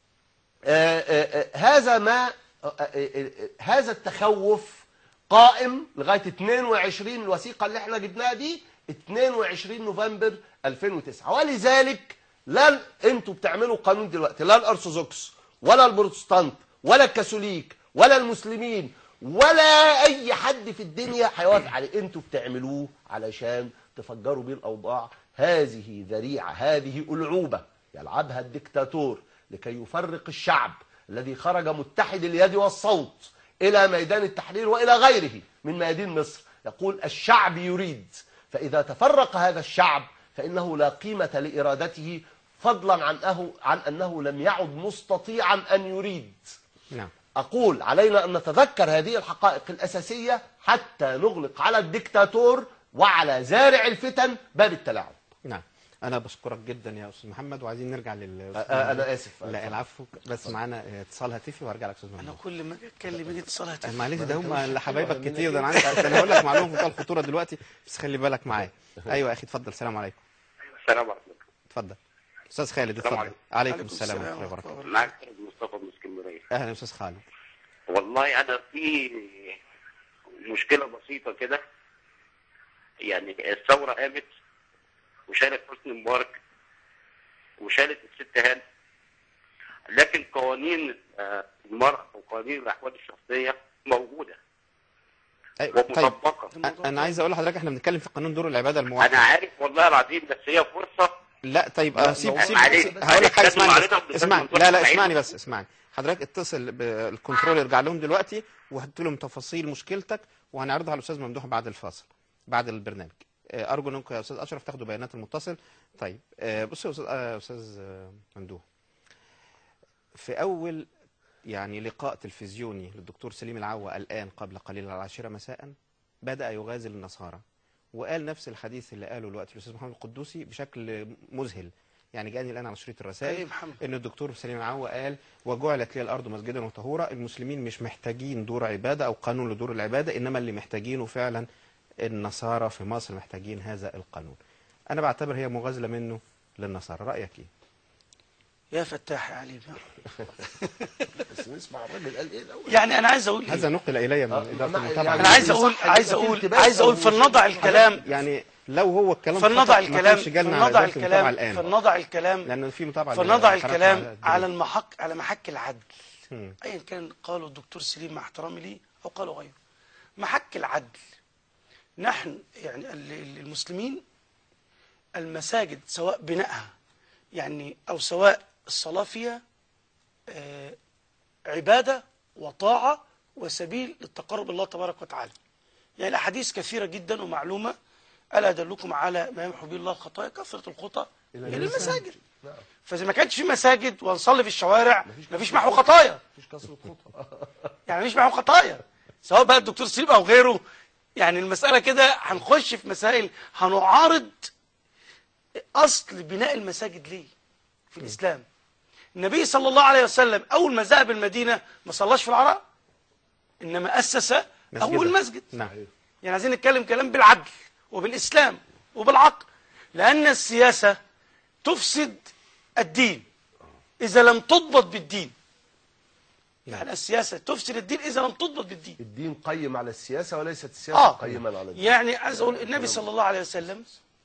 آه، آه، آه، هذا ما آه، آه، آه، هذا التخوف قائم لغايه 22 الوثيقه اللي احنا جبناها دي 22 نوفمبر 2009 ولذلك لا انتوا بتعملوا قانون دلوقتي لا الارثوذكس ولا البروتستانت ولا الكاثوليك ولا المسلمين ولا اي حد في الدنيا هيوافق عليه انتوا بتعملوه علشان تفجروا بيه الاوضاع هذه ذريعه هذه العوبه يلعبها الدكتاتور لكي يفرق الشعب الذي خرج متحد اليد والصوت الى ميدان التحرير والى غيره من ميادين مصر يقول الشعب يريد فاذا تفرق هذا الشعب فانه لا قيمه لارادته فضلا عن أنه, عن انه لم يعد مستطيعا ان يريد نعم أقول علينا أن نتذكر هذه الحقائق الأساسية حتى نغلق على الدكتاتور وعلى زارع الفتن باب التلاعب نعم انا بشكرك جدا يا استاذ محمد وعايزين نرجع لل أ- أنا آسف. لا العفو بس معانا اتصال هاتفي وارجع لك استاذ انا محمد كل ما اجي اتكلم يجي اتصال هاتف معلش ده هم اللي حبايبك كتير ده انا عندي ده انا هقول لك معلومه في منتهى الخطوره دلوقتي بس خلي بالك معايا ايوه يا اخي اتفضل السلام عليكم السلام عليكم اتفضل استاذ خالد السلام اتفضل عليكم. عليكم عليكم السلام السلام ورحمه الله وبركاته ورحمة معك سيد مصطفى من اسكندريه اهلا يا استاذ خالد والله انا في مشكله بسيطه كده يعني الثوره قامت وشالت حسني مبارك وشالت الست هان لكن قوانين آه، المرأة وقوانين الأحوال الشخصية موجودة أيوة. طيب ومطبقة أ- انا عايز اقول لحضرتك احنا بنتكلم في قانون دور العباده الموحد أنا عارف والله العظيم بس هي فرصة لا طيب آه، سيب لا، سيب معلش، سيب- هقول لك حاجه معلش، اسمعني معلش، بس معلش، اسمعني معلش، لا لا معلش. اسمعني بس اسمعني حضرتك اتصل بالكنترول يرجع لهم دلوقتي وهات لهم تفاصيل مشكلتك وهنعرضها على الاستاذ ممدوح بعد الفاصل بعد البرنامج آه، ارجو انكم يا استاذ اشرف تاخدوا بيانات المتصل طيب آه، بصوا يا استاذ آه، استاذ آه، ممدوح في اول يعني لقاء تلفزيوني للدكتور سليم العوا الان قبل قليل على العاشره مساء بدا يغازل النصارى وقال نفس الحديث اللي قاله الوقت الاستاذ محمد القدوسي بشكل مذهل يعني جاني الان على شريط الرسائل أيوة محمد. ان الدكتور سليم العوا قال وجعلت لي الارض مسجدا وطهورا المسلمين مش محتاجين دور عباده او قانون لدور العباده انما اللي محتاجينه فعلا النصارى في مصر محتاجين هذا القانون انا بعتبر هي مغازله منه للنصارى رايك ايه يا فتاح يا عليم بس نسمع الراجل قال ايه الاول يعني انا عايز اقول هذا إيه؟ نقل الي من آه، اداره ما- المتابعه يعني انا عايز اقول صح عايز إنك اقول أنت بس عايز اقول أو فلنضع مش- الكلام يعني لو هو الكلام فلنضع خطأ ما الكلام كانش جالنا على فلنضع إدارة المتابعة الكلام الان فلنضع الكلام لان في متابعه فلنضع للقناة الكلام الدولية. على المحك على محك العدل مم. ايا كان قاله الدكتور سليم مع احترامي ليه او قاله غيره محك العدل نحن يعني ال- ال- المسلمين المساجد سواء بنائها يعني او سواء الصلاه فيها آه، عباده وطاعه وسبيل للتقرب الله تبارك وتعالى يعني الاحاديث كثيره جدا ومعلومه الا ادلكم على ما يمحو به الله الخطايا كثره الخطى الى المساجد فاذا ما كانش في مساجد ونصلي في الشوارع مفيش محو خطايا مفيش كسرة خطأ يعني مفيش محو خطايا سواء بقى الدكتور سليم او غيره يعني المساله كده هنخش في مسائل هنعارض اصل بناء المساجد ليه في الاسلام النبي صلى الله عليه وسلم اول ما ذهب المدينه ما صلاش في العراء انما اسس اول مسجدا. مسجد نعم يعني عايزين نتكلم كلام بالعدل وبالإسلام وبالعقل لأن السياسة تفسد الدين إذا لم تضبط بالدين يعني السياسة تفسد الدين إذا لم تضبط بالدين الدين قيم على السياسة وليست السياسة آه. قيما على الدين يعني عايز أقول النبي صلى الله عليه وسلم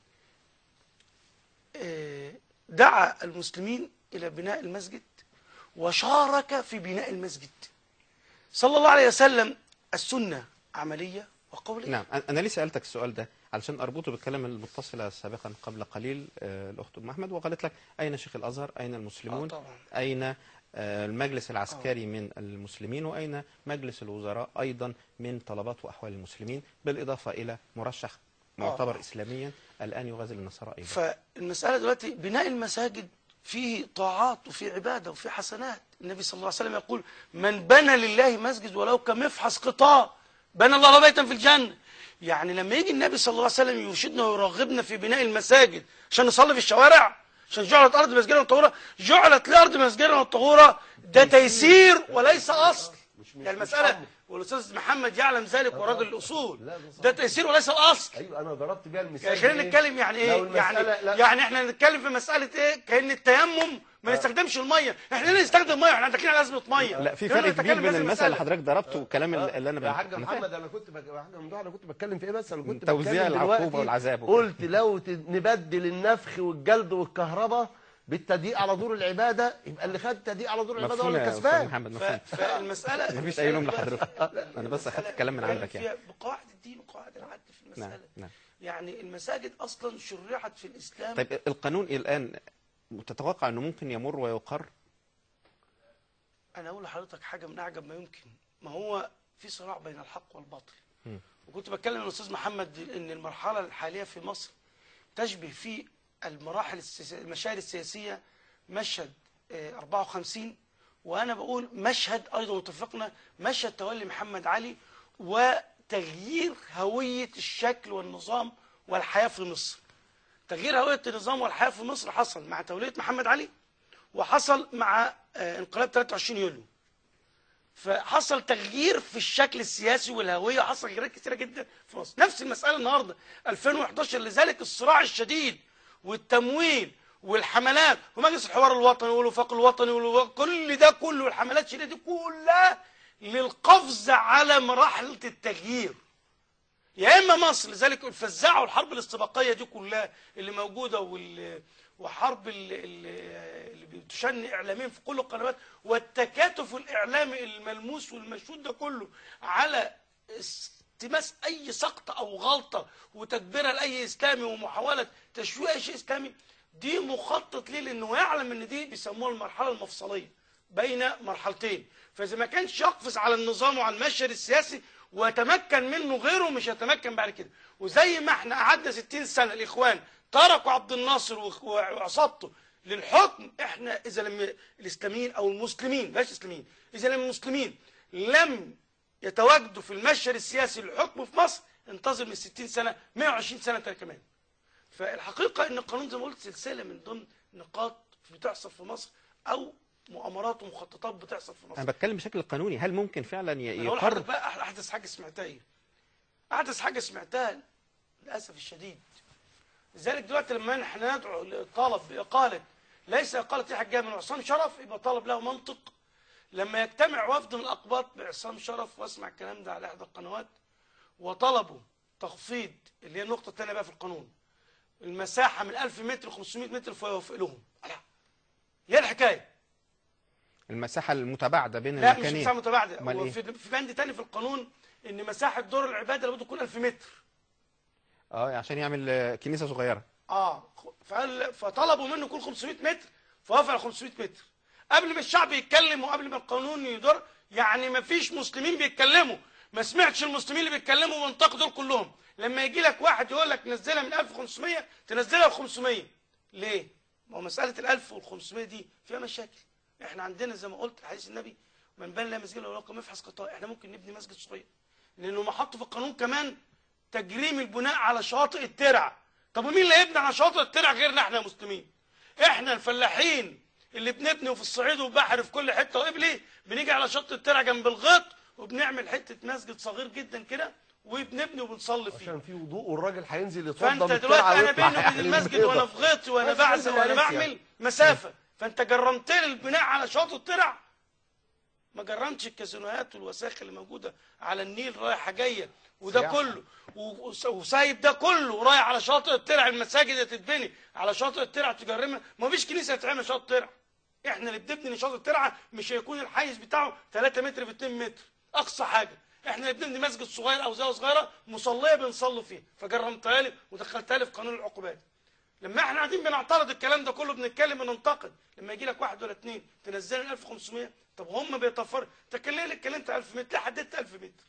آه، دعا المسلمين إلى بناء المسجد وشارك في بناء المسجد صلى الله عليه وسلم السنة عملية وقولية نعم أنا- انا ليه سالتك السؤال ده علشان اربطه بالكلام المتصله سابقا قبل قليل آه، الاخت ام احمد وقالت لك اين شيخ الازهر اين المسلمون آه طبعا. اين آه، المجلس العسكري من المسلمين واين مجلس الوزراء ايضا من طلبات واحوال المسلمين بالاضافه الى مرشح معتبر اسلاميا الان يغازل النصارى ايضا فالمسألة دلوقتي بناء المساجد فيه طاعات وفيه عبادة وفيه حسنات النبي صلى الله عليه وسلم يقول من بنى لله مسجد ولو كمفحص قطاع بنى الله له بيتا في الجنة يعني لما يجي النبي صلى الله عليه وسلم يرشدنا ويرغبنا في بناء المساجد عشان نصلي في الشوارع عشان جعلت أرض مسجدا وطهورا جعلت الأرض مسجدا وطهورا ده تيسير وليس أصل يعني المسألة والأستاذ محمد يعلم ذلك ورجل الأصول لا، ده صح. ده تيسير وليس الأصل ايوه انا ضربت بيها المثال يعني خلينا إيه؟ نتكلم يعني لو ايه يعني المسألة- لا. يعني احنا نتكلم في مساله ايه كان التيمم ما نستخدمش الميه احنا ليه نستخدم ميه احنا داخلين على ازمه ميه لا في خلينا فرق نتكلم كبير في بين هذه المثل اللي حضرتك ضربته والكلام اللي اللي انا يا حاج أنا فاهم. محمد انا كنت بك... يا حاج ممدوح انا كنت بتكلم في ايه بس انا كنت توزيع بتكلم العقوبة دلوقتي والعذاب وكده. قلت لو ت- نبدل النفخ والجلد والكهرباء بالتضييق على دور العباده يبقى اللي خد التضييق على دور العباده هو مفهوم اللي يا استاذ كسبان محمد ف- مفهوم فالمساله مفيش اي لوم المسألة لحضرتك انا بس اخدت الكلام من عندك يعني فيها بقواعد الدين وقواعد العدل في نعم المساله نعم يعني المساجد اصلا شرعت في الاسلام طيب القانون الان تتوقع انه ممكن يمر ويقر انا اقول لحضرتك حاجه من اعجب ما يمكن ما هو في صراع بين الحق والباطل مم. وكنت بتكلم الاستاذ محمد ان المرحله الحاليه في مصر تشبه في المراحل السياسية المشاهد السياسيه مشهد آه، 54 وانا بقول مشهد ايضا متفقنا مشهد تولي محمد علي وتغيير هويه الشكل والنظام والحياه في مصر تغيير هويه النظام والحياه في مصر حصل مع توليه محمد علي وحصل مع آه، انقلاب 23 يوليو فحصل تغيير في الشكل السياسي والهويه حصل تغييرات كثيره جدا في مصر نفس المساله النهارده 2011 لذلك الصراع الشديد والتمويل والحملات ومجلس الحوار الوطني والوفاق الوطني والوفاق كل ده كله والحملات الشديده دي كلها للقفز على مرحله التغيير يا اما مصر لذلك الفزاعه والحرب الاستباقيه دي كلها اللي موجوده وال وحرب ال- ال- اللي بتشن اعلاميا في كل القنوات والتكاتف الاعلامي الملموس والمشهود ده كله على التماس اي سقطه او غلطه وتكبيرها لاي اسلامي ومحاوله تشويه اي شيء اسلامي دي مخطط ليه لانه يعلم ان دي بيسموها المرحله المفصليه بين مرحلتين فاذا ما كانش يقفز على النظام وعلى المشهد السياسي ويتمكن منه غيره مش هيتمكن بعد كده وزي ما احنا قعدنا 60 سنه الاخوان تركوا عبد الناصر وخ- وعصابته للحكم احنا اذا لم الاسلاميين او المسلمين بلاش اسلاميين اذا لم المسلمين لم يتواجدوا في المشهد السياسي للحكم في مصر انتظر من 60 سنه 120 سنه تاني كمان فالحقيقه ان القانون زي ما قلت سلسله من ضمن نقاط بتحصل في مصر او مؤامرات ومخططات بتحصل في مصر انا بتكلم بشكل قانوني هل ممكن فعلا ي- انا اقول لحضرتك يقر بقى أح- احدث حاجه سمعتها ايه احدث حاجه سمعتها للاسف الشديد لذلك دلوقتي لما احنا ندعو لطلب باقاله ليس اقاله يحيى جايه من عصام شرف يبقى طلب له منطق لما يجتمع وفد من الاقباط بعصام شرف واسمع الكلام ده على احدى القنوات وطلبوا تخفيض اللي هي النقطه الثانيه بقى في القانون المساحه من 1000 متر ل 500 متر فيوافق لهم لا هي الحكايه المساحه المتباعده بين لا مش المكانين مساحه متباعده أمال هو إيه؟ في في بند تاني في القانون ان مساحه دور العباده لابد تكون 1000 متر اه عشان يعمل آه، كنيسه صغيره اه فقال فطلبوا منه يكون 500 متر فوافق على 500 متر قبل ما الشعب يتكلم وقبل ما القانون يدور يعني ما فيش مسلمين بيتكلموا ما سمعتش المسلمين اللي بيتكلموا وينتقدوا دول كلهم لما يجي لك واحد يقول لك نزلها من 1500 تنزلها ل 500 ليه؟ ما هو مساله ال 1000 وال 500 دي فيها مشاكل احنا عندنا زي ما قلت حديث النبي من بنى لا مسجد ولو كان مفحص قطاع احنا ممكن نبني مسجد صغير لانه ما حطوا في القانون كمان تجريم البناء على شواطئ الترع طب ومين اللي هيبني على شواطئ الترع غيرنا احنا يا مسلمين احنا الفلاحين اللي بنبني وفي الصعيد وبحر في كل حته وقبلي بنيجي على شط الترع جنب الغيط وبنعمل حته مسجد صغير جدا كده وبنبني وبنصلي فيه عشان في وضوء والراجل هينزل يتوضى فانت من دلوقتي الترعة انا ويطلع بيني وبين يحلم المسجد بيضة. وانا في غيطي وانا بس بعزق عندنا وانا ناس بعمل يعني. مسافه فانت جرمت لي البناء على شاطئ الترع ما جرمتش الكازينوهات والوساخه اللي موجوده على النيل رايحه جايه وده سياحة. كله و- وس- وسايب ده كله رايح على شاطئ الترع المساجد اللي تتبني على شاطئ الترع تجرمها ما فيش كنيسه تتعمل شاطئ ترع احنا اللي بنبني شاطئ الترعه مش هيكون الحيز بتاعه 3 متر في 2 متر اقصى حاجه احنا اللي بنبني مسجد صغير او زاويه صغيره مصليه بنصلي فيها فجرمتها لي ودخلتها لي في قانون العقوبات لما احنا قاعدين بنعترض الكلام ده كله بنتكلم وننتقد لما يجي لك واحد ولا اثنين تنزل 1500 طب هم بيطفروا انت كان ليه اتكلمت 1000 متر ليه حددت 1000 متر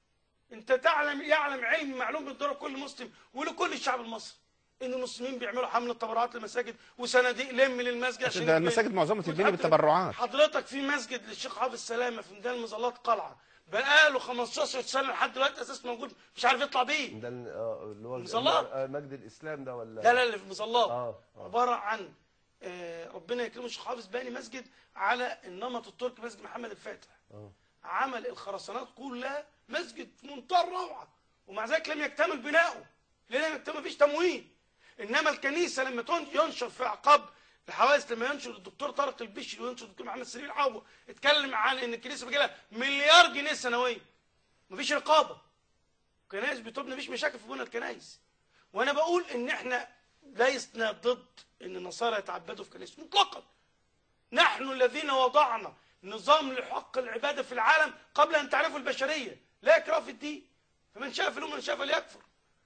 انت تعلم يعلم علم معلوم بالدور كل مسلم ولكل الشعب المصري ان المسلمين بيعملوا حمله تبرعات للمساجد وصناديق لم للمسجد عشان ده يبني. المساجد معظمها تتبني وحضرتك- بالتبرعات. حضرتك في مسجد للشيخ حافظ السلامه في ميدان المظلات قلعه بقاله 15 سنه لحد دلوقتي اساس موجود مش عارف يطلع بيه ده ال- آه، اللي هو مصلات. آه، مجد الاسلام ده ولا لا لا اللي في المظلات آه، آه. عباره عن آه، ربنا يكرمه الشيخ حافظ باني مسجد على النمط التركي مسجد محمد الفاتح آه. عمل الخرسانات كلها مسجد في منتهى الروعه ومع ذلك لم يكتمل بناؤه ليه لم يكتمل مفيش تمويل انما الكنيسه لما تن- ينشر في عقاب الحوادث لما ينشر الدكتور طارق البشري وينشر الدكتور محمد سليم العوض اتكلم عن ان الكنيسه بيجي لها مليار جنيه سنويا مفيش رقابه كنائس بتبنى مفيش مشاكل في بنى الكنائس وانا بقول ان احنا لسنا ضد ان النصارى يتعبدوا في كنائس مطلقا نحن الذين وضعنا نظام لحق العباده في العالم قبل ان تعرفوا البشريه لا اكراه في الدين فمن شاء فليؤمن ومن شاء فليكفر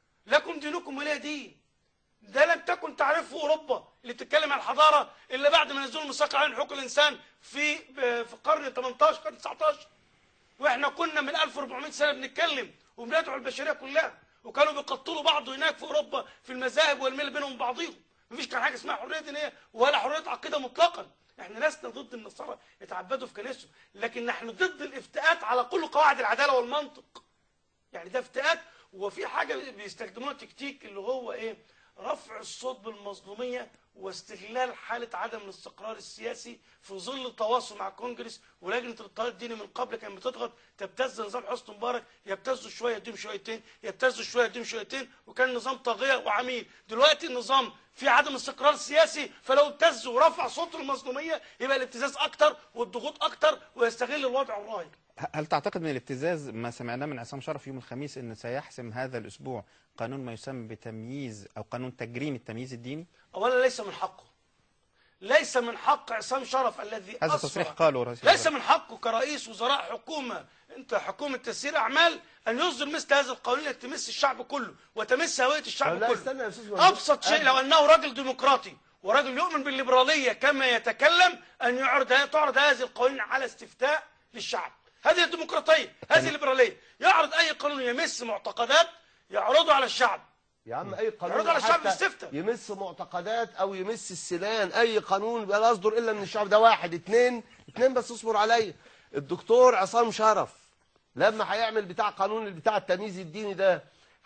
لكم دينكم ولي دين ده لم تكن تعرفه اوروبا اللي بتتكلم عن الحضاره الا بعد ما نزلوا الميثاق عن حقوق الانسان في في القرن 18 قرن 19 واحنا كنا من 1400 سنه بنتكلم وبندعو البشريه كلها وكانوا بيقتلوا بعض هناك في اوروبا في المذاهب والميل بينهم بعضهم مفيش كان حاجه اسمها حريه دينيه ولا حريه عقيده مطلقا احنا لسنا ضد النصارى يتعبدوا في كنيسهم لكن نحن ضد الافتئات على كل قواعد العداله والمنطق يعني ده افتئات وفي حاجه بيستخدموها تكتيك اللي هو ايه رفع الصوت بالمظلوميه واستغلال حاله عدم الاستقرار السياسي في ظل التواصل مع الكونجرس ولجنه الاضطهاد الديني من قبل كانت بتضغط تبتز نظام حسني مبارك يبتزوا شويه يديهم شويتين يبتزوا شويه يديهم شويتين وكان نظام طاغيه وعميل دلوقتي النظام في عدم استقرار سياسي فلو ابتز ورفع صوت المظلوميه يبقى الابتزاز اكتر والضغوط اكتر ويستغل الوضع الراهن هل تعتقد من الابتزاز ما سمعناه من عصام شرف يوم الخميس ان سيحسم هذا الاسبوع قانون ما يسمى بتمييز او قانون تجريم التمييز الديني؟ اولا ليس من حقه ليس من حق عصام شرف الذي هذا أسرى. تصريح قاله رئيس ليس الوزراء. من حقه كرئيس وزراء حكومه انت حكومه تسيير اعمال ان يصدر مثل هذا القانون التي تمس الشعب كله وتمس هويه الشعب لا كله استنى يا استاذ مهندس. ابسط شيء قبل- لو انه راجل ديمقراطي وراجل يؤمن بالليبراليه كما يتكلم ان يعرض تعرض هذه القوانين على استفتاء للشعب هذه الديمقراطيه هذه الليبراليه يعرض اي قانون يمس معتقدات يعرضه على الشعب يا عم اي قانون يعرض على الشعب حتى باستفتاء. يمس معتقدات او يمس السنان اي قانون لا يصدر الا من الشعب ده واحد اتنين اتنين بس اصبر عليا الدكتور عصام شرف لما هيعمل بتاع قانون بتاع التمييز الديني ده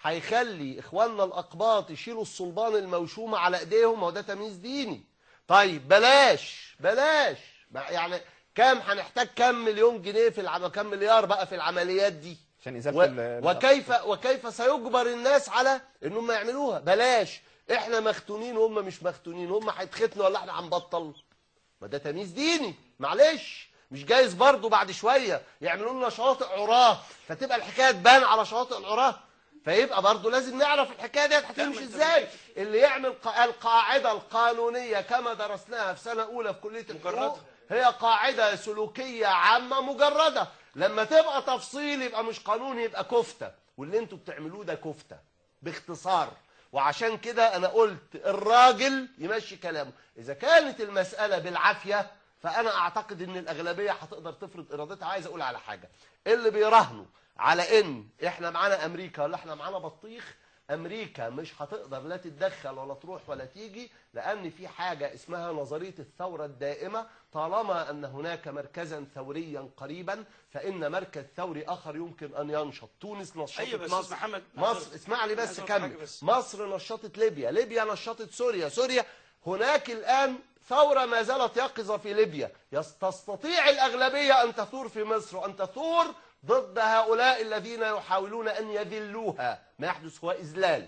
هيخلي اخواننا الاقباط يشيلوا الصلبان الموشومه على ايديهم ما هو ده تمييز ديني طيب بلاش بلاش بقى يعني كام هنحتاج كام مليون جنيه في العم... كام مليار بقى في العمليات دي عشان ازاله و... ال- وكيف وكيف سيجبر الناس على انهم يعملوها بلاش احنا مختونين وهم مش مختونين هم هيتختنوا ولا احنا هنبطل ما ده تمييز ديني معلش مش جايز برضه بعد شويه يعملوا لنا شواطئ عراه فتبقى الحكايه تبان على شواطئ العراه فيبقى برضه لازم نعرف الحكايه ديت هتمشي ازاي اللي يعمل قا- القاعده القانونيه كما درسناها في سنه اولى في كليه الحقوق مجردة. هي قاعدة سلوكية عامة مجردة لما تبقى تفصيل يبقى مش قانون يبقى كفتة واللي انتوا بتعملوه ده كفتة باختصار وعشان كده انا قلت الراجل يمشي كلامه اذا كانت المسألة بالعافية فانا اعتقد ان الاغلبية هتقدر تفرض ارادتها عايز اقول على حاجة اللي بيراهنوا على ان احنا معانا امريكا ولا احنا معانا بطيخ امريكا مش هتقدر لا تتدخل ولا تروح ولا تيجي لان في حاجه اسمها نظريه الثوره الدائمه طالما ان هناك مركزا ثوريا قريبا فان مركز ثوري اخر يمكن ان ينشط تونس نشطت أيوة بس مصر محمد، مصر اسمع لي عايز بس أقول حاجة كمل بس. مصر نشطت ليبيا ليبيا نشطت سوريا سوريا هناك الان ثورة ما زالت يقظة في ليبيا يس- تستطيع الأغلبية أن تثور في مصر وأن تثور ضد هؤلاء الذين يحاولون أن يذلوها ما يحدث هو إذلال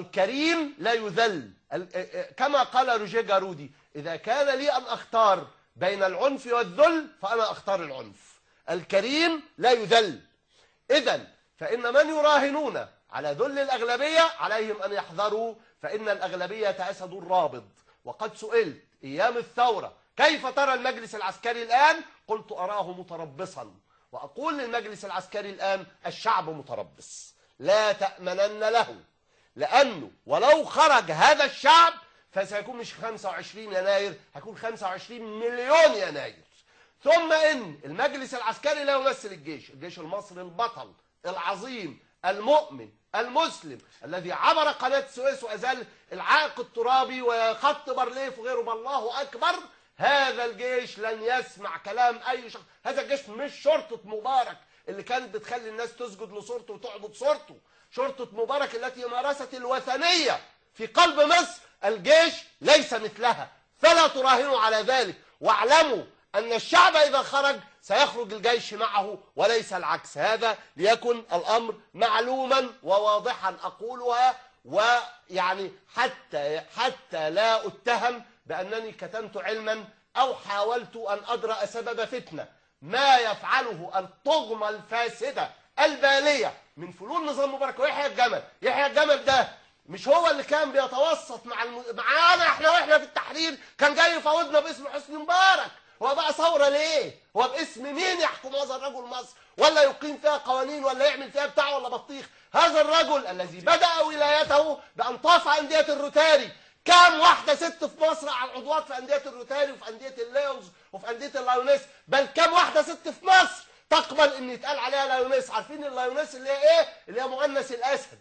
والكريم لا يذل ال- ا- ا- كما قال روجيه جارودي إذا كان لي أن أختار بين العنف والذل فأنا أختار العنف الكريم لا يذل إذا فإن من يراهنون على ذل الأغلبية عليهم أن يحذروا فإن الأغلبية أسد رابض وقد سئلت أيام الثورة كيف ترى المجلس العسكري الآن قلت أراه متربصا وأقول للمجلس العسكري الآن الشعب متربص لا تأمنن له لأنه ولو خرج هذا الشعب فسيكون مش 25 يناير هيكون 25 مليون يناير ثم ان المجلس العسكري لا يمثل الجيش الجيش المصري البطل العظيم المؤمن المسلم الذي عبر قناة السويس وأزال العائق الترابي وخط بارليف وغيره بالله أكبر هذا الجيش لن يسمع كلام أي شخص هذا الجيش مش شرطة مبارك اللي كانت بتخلي الناس تسجد لصورته وتعبد صورته شرطة مبارك التي مارست الوثنية في قلب مصر الجيش ليس مثلها فلا تراهنوا على ذلك واعلموا أن الشعب إذا خرج سيخرج الجيش معه وليس العكس هذا ليكن الأمر معلوما وواضحا أقولها ويعني حتى حتى لا أتهم بأنني كتمت علما أو حاولت أن أدرأ سبب فتنة ما يفعله الطغمة الفاسدة البالية من فلول نظام مبارك ويحيى الجمل يحيى الجمل ده مش هو اللي كان بيتوسط مع الم... معانا احنا واحنا في التحرير كان جاي يفاوضنا باسم حسني مبارك هو بقى ثوره ليه هو باسم مين يحكم هذا الرجل مصر ولا يقيم فيها قوانين ولا يعمل فيها بتاع ولا بطيخ هذا الرجل الذي بدأ ولايته بأن طاف أندية الروتاري كام واحدة ست في مصر على العضوات في أندية الروتاري وفي أندية الليونز وفي أندية اللايونيس بل كام واحدة ست في مصر تقبل ان يتقال عليها لايونيس عارفين اللايونيس اللي هي ايه اللي هي مؤنث الاسد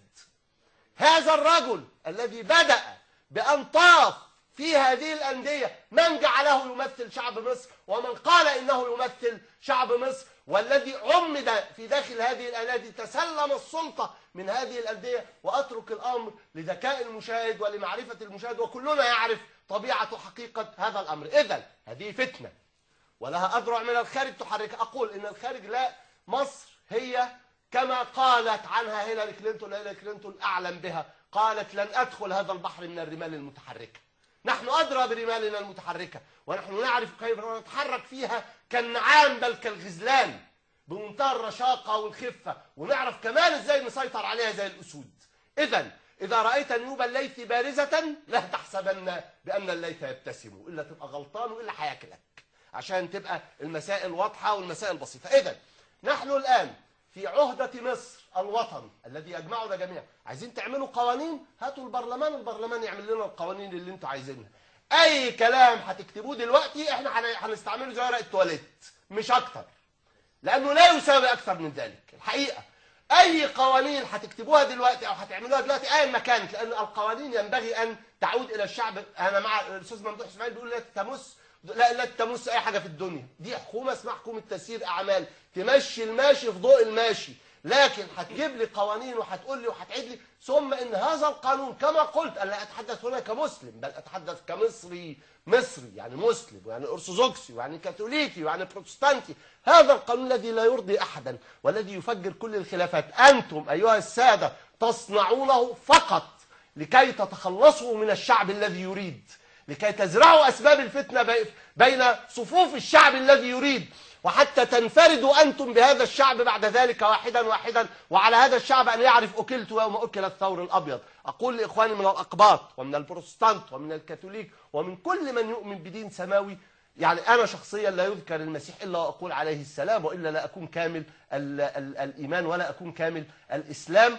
هذا الرجل الذي بدأ بأن طاف في هذه الأندية من جعله يمثل شعب مصر ومن قال إنه يمثل شعب مصر والذي عمد في داخل هذه الأنادي تسلم السلطة من هذه الأندية وأترك الأمر لذكاء المشاهد ولمعرفة المشاهد وكلنا يعرف طبيعة وحقيقة هذا الأمر إذا هذه فتنة ولها أذرع من الخارج تحرك أقول إن الخارج لا مصر هي كما قالت عنها هيلاري كلينتون هيلاري كلينتون أعلم بها قالت لن أدخل هذا البحر من الرمال المتحركة نحن أدرى برمالنا المتحركة ونحن نعرف كيف نتحرك فيها كالنعام بل كالغزلان بمنتهى الرشاقة والخفة ونعرف كمان ازاي نسيطر عليها زي الأسود إذا إذا رأيت نيوب الليث بارزة لا تحسبن بأن الليث يبتسم إلا تبقى غلطان وإلا هياكلك عشان تبقى المسائل واضحة والمسائل بسيطة إذا نحن الآن في عهدة مصر الوطن الذي يجمعنا جميعا عايزين تعملوا قوانين هاتوا البرلمان البرلمان يعمل لنا القوانين اللي انتوا عايزينها اي كلام هتكتبوه دلوقتي احنا هن- هنستعمله زي ورق التواليت مش اكتر لانه لا يساوي اكثر من ذلك الحقيقه اي قوانين هتكتبوها دلوقتي او هتعملوها دلوقتي ايا ما كانت لان القوانين ينبغي ان تعود الى الشعب انا مع الاستاذ ممدوح اسماعيل بيقول لا تمس لا لا تمس اي حاجه في الدنيا دي حكومه اسمها حكومه تسيير اعمال تمشي الماشي في ضوء الماشي لكن هتجيب لي قوانين وهتقول لي وهتعيد لي ثم ان هذا القانون كما قلت انا لا اتحدث هنا كمسلم بل اتحدث كمصري مصري يعني مسلم يعني ارثوذكسي يعني كاثوليكي يعني بروتستانتي هذا القانون الذي لا يرضي احدا والذي يفجر كل الخلافات انتم ايها الساده تصنعونه فقط لكي تتخلصوا من الشعب الذي يريد لكي تزرعوا أسباب الفتنة بي- بين صفوف الشعب الذي يريد وحتى تنفردوا أنتم بهذا الشعب بعد ذلك واحدا واحدا وعلى هذا الشعب أن يعرف أكلت يوم أكل الثور الأبيض أقول لإخواني من الأقباط ومن البروتستانت ومن الكاثوليك ومن كل من يؤمن بدين سماوي يعني أنا شخصيا لا يذكر المسيح إلا وأقول عليه السلام وإلا لا أكون كامل ال ال الإيمان ولا أكون كامل الإسلام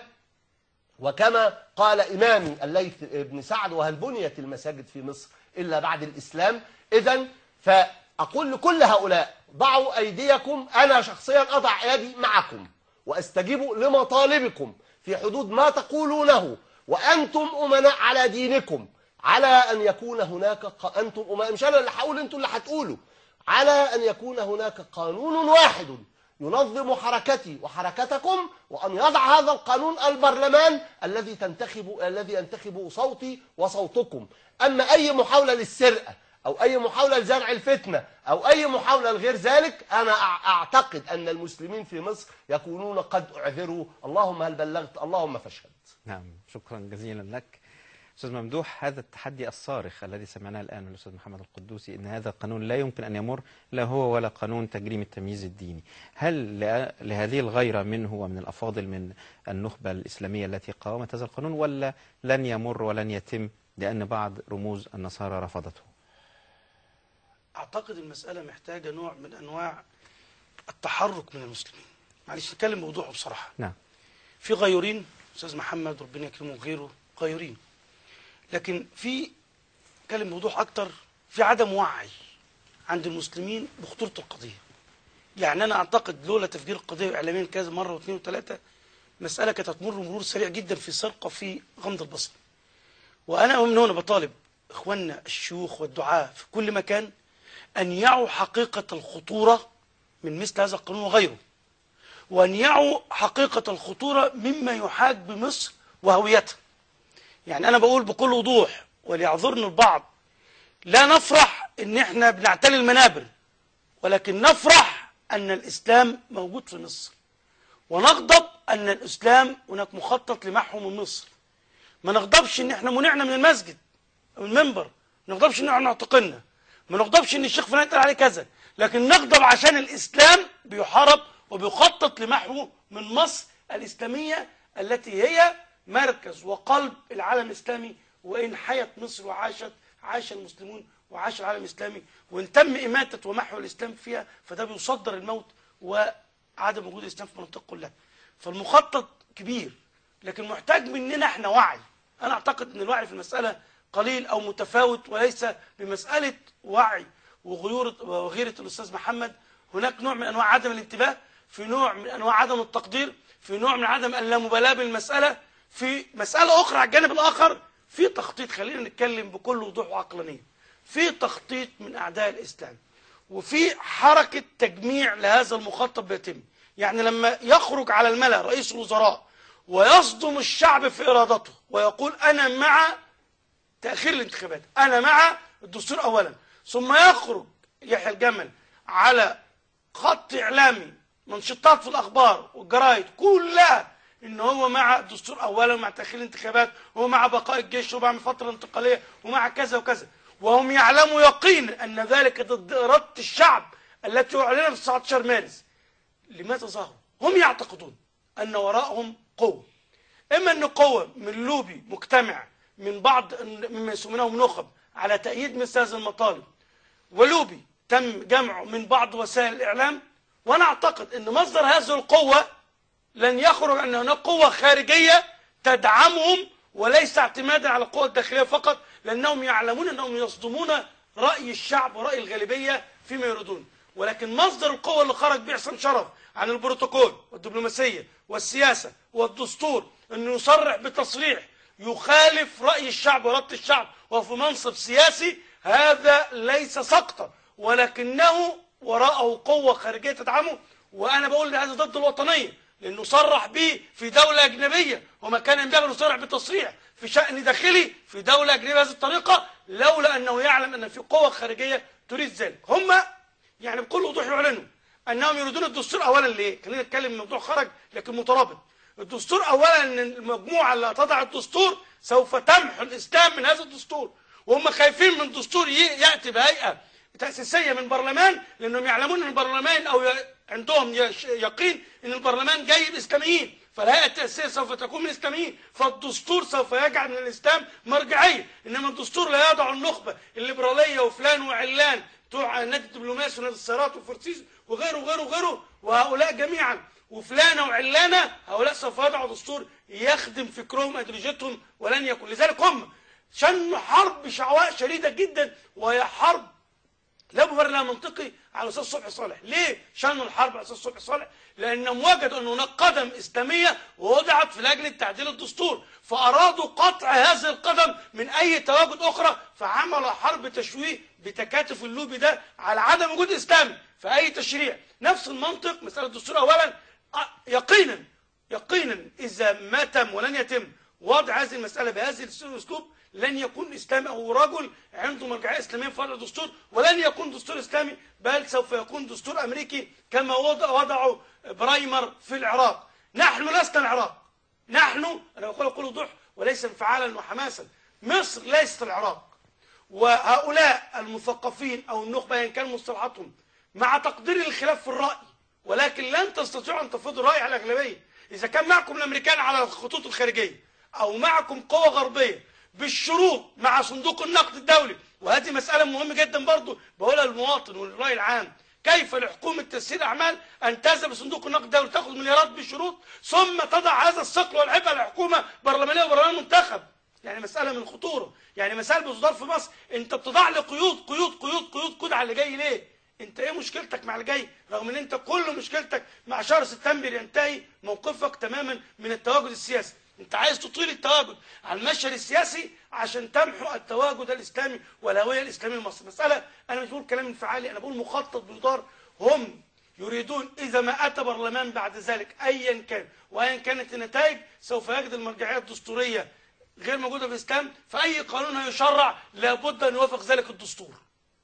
وكما قال إمامي الليث بن سعد وهل بنيت المساجد في مصر إلا بعد الإسلام إذا فأقول لكل هؤلاء ضعوا أيديكم أنا شخصيا أضع يدي معكم وأستجيب لمطالبكم في حدود ما تقولونه وأنتم أمناء على دينكم على أن يكون هناك ق... أنتم أمناء مش أنا اللي هقول أنتم اللي هتقولوا على أن يكون هناك قانون واحد ينظم حركتي وحركتكم وأن يضع هذا القانون البرلمان الذي تنتخب الذي ينتخب صوتي وصوتكم أما أي محاولة للسرقة أو أي محاولة لزرع الفتنة أو أي محاولة لغير ذلك أنا أع- أعتقد أن المسلمين في مصر يكونون قد أعذروا اللهم هل بلغت اللهم فاشهد نعم شكرا جزيلا لك استاذ ممدوح هذا التحدي الصارخ الذي سمعناه الان من الاستاذ محمد القدوسي ان هذا القانون لا يمكن ان يمر لا هو ولا قانون تجريم التمييز الديني هل ل- لهذه الغيره منه ومن الافاضل من النخبه الاسلاميه التي قاومت هذا القانون ولا لن يمر ولن يتم لان بعض رموز النصارى رفضته اعتقد المساله محتاجه نوع من انواع التحرك من المسلمين معلش نتكلم بوضوح بصراحه نعم في غيورين استاذ محمد ربنا يكرمه وغيره غيورين لكن في كلم بوضوح اكتر في عدم وعي عند المسلمين بخطوره القضيه يعني انا اعتقد لولا تفجير القضيه اعلاميا كذا مره واثنين وثلاثه مساله كانت هتمر مرور سريع جدا في سرقه في غمض البصر وانا من هنا بطالب اخواننا الشيوخ والدعاة في كل مكان ان يعوا حقيقه الخطوره من مثل هذا القانون وغيره وأن يعوا حقيقة الخطورة مما يحاك بمصر وهويتها يعني أنا بقول بكل وضوح وليعذرني البعض لا نفرح إن إحنا بنعتلي المنابر ولكن نفرح أن الإسلام موجود في مصر ونغضب أن الإسلام هناك مخطط لمحو من مصر ما نغضبش إن إحنا منعنا من المسجد أو المنبر ما نغضبش إن إحنا اعتقلنا ما نغضبش إن الشيخ فلان قال عليه كذا لكن نغضب عشان الإسلام بيحارب وبيخطط لمحو من مصر الإسلامية التي هي مركز وقلب العالم الإسلامي وإن حيت مصر وعاشت عاش المسلمون وعاش العالم الإسلامي وإن تم إماتة ومحو الإسلام فيها فده بيصدر الموت وعدم وجود الإسلام في المنطقة كلها فالمخطط كبير لكن محتاج مننا احنا وعي أنا أعتقد أن الوعي في المسألة قليل أو متفاوت وليس بمسألة وعي وغيورة وغيرة الأستاذ محمد هناك نوع من أنواع عدم الانتباه في نوع من أنواع عدم التقدير في نوع من عدم اللامبالاة بالمسألة في مسألة أخرى على الجانب الآخر في تخطيط خلينا نتكلم بكل وضوح وعقلانية في تخطيط من أعداء الإسلام وفي حركة تجميع لهذا المخطط بيتم يعني لما يخرج على الملأ رئيس الوزراء ويصدم الشعب في إرادته ويقول أنا مع تأخير الانتخابات أنا مع الدستور أولا ثم يخرج يحيى الجمل على خط إعلامي منشطات في الأخبار والجرايد كلها إن هو مع الدستور أولا ومع تأخير الانتخابات ومع بقاء الجيش ومع فترة انتقالية ومع كذا وكذا وهم يعلموا يقينا أن ذلك ضد إرادة الشعب التي أعلنت في 19 مارس لماذا ظهروا؟ هم يعتقدون أن وراءهم قوة إما أن قوة من لوبي مجتمع من بعض مما يسمونهم نخب على تأييد مثل هذه المطالب ولوبي تم جمعه من بعض وسائل الإعلام وأنا أعتقد أن مصدر هذه القوة لن يخرج أن هناك قوة خارجية تدعمهم وليس اعتمادا على القوة الداخلية فقط لأنهم يعلمون أنهم يصدمون رأي الشعب ورأي الغالبية فيما يريدون ولكن مصدر القوة اللي خرج به حسن شرف عن البروتوكول والدبلوماسية والسياسة والدستور أنه يصرح بتصريح يخالف رأي الشعب ورد الشعب وفي منصب سياسي هذا ليس سقطا ولكنه وراءه قوة خارجية تدعمه وأنا بقول هذا ضد الوطنية لأنه صرح به في دولة أجنبية وما كان ينبغي أن يصرح بتصريح في شأن داخلي في دولة أجنبية بهذه الطريقة لولا أنه يعلم أن في قوة خارجية تريد ذلك هم يعني بكل وضوح يعلنوا أنهم يريدون الدستور أولا ليه؟ خلينا نتكلم موضوع خرج لكن مترابط الدستور أولا أن المجموعة اللي تضع الدستور سوف تمحو الإسلام من هذا الدستور وهم خايفين من دستور يأتي بهيئة تأسيسية من برلمان لأنهم يعلمون أن البرلمان أو عندهم يقين أن البرلمان جاي بإسلاميين فالهيئة التأسيسية سوف تكون من الإسلاميين فالدستور سوف يجعل من الإسلام مرجعية إنما الدستور لا يضع النخبة الليبرالية وفلان وعلان بتوع نادي الدبلوماسي ونادي السيارات وفرسيس وغيره وغيره وغيره وهؤلاء جميعا وفلانة وعلانة هؤلاء سوف يضعوا دستور يخدم فكرهم أدرجتهم ولن يكن لذلك هم شنوا حرب شعواء شديدة جدا وهي حرب لا مبرر لها منطقي على اساس صبحي صالح ليه شنوا الحرب على اساس صبحي صالح لانهم وجدوا ان هناك قدم اسلاميه وضعت في لجنه تعديل الدستور فارادوا قطع هذه القدم من اي تواجد اخرى فعملوا حرب تشويه بتكاتف اللوبي ده على عدم وجود اسلامي في اي تشريع نفس المنطق مساله الدستور اولا يقينا يقينا اذا ما تم ولن يتم وضع هذه المساله بهذه الاسلوب لن يكون اسلامي او رجل عنده مرجعيه اسلاميه في وضع الدستور ولن يكون دستور اسلامي بل سوف يكون دستور امريكي كما وضع وضعه برايمر في العراق نحن لسنا العراق نحن انا بقول بكل وضوح وليس انفعالا وحماسا مصر ليست العراق وهؤلاء المثقفين او النخبه ان كان مصطلحاتهم مع تقدير الخلاف في الراي ولكن لن تستطيعوا ان تفرضوا الراي على الاغلبيه اذا كان معكم الامريكان على الخطوط الخارجيه او معكم قوه غربيه بالشروط مع صندوق النقد الدولي وهذه مساله مهمه جدا برضو بقولها للمواطن وللراي العام كيف لحكومه تسيير اعمال ان تذهب لصندوق النقد الدولي تاخذ مليارات بالشروط ثم تضع هذا الثقل والعبء على حكومه برلمانيه وبرلمان منتخب يعني مسألة من الخطورة يعني مسألة بتدار في مصر انت بتضع لي قيود قيود قيود قيود قيود على اللي جاي ليه انت ايه مشكلتك مع اللي جاي رغم ان انت كل مشكلتك مع شهر سبتمبر ينتهي موقفك تماما من التواجد السياسي انت عايز تطيل التواجد على المشهد السياسي عشان تمحو التواجد الاسلامي والهويه الاسلاميه لمصر مساله انا مش بقول كلام انفعالي انا بقول مخطط بيدار هم يريدون إذا ما أتى برلمان بعد ذلك أيا كان وأيا كانت النتائج سوف يجد المرجعية الدستورية غير موجودة في الإسلام فأي قانون هيشرع لابد أن يوافق ذلك الدستور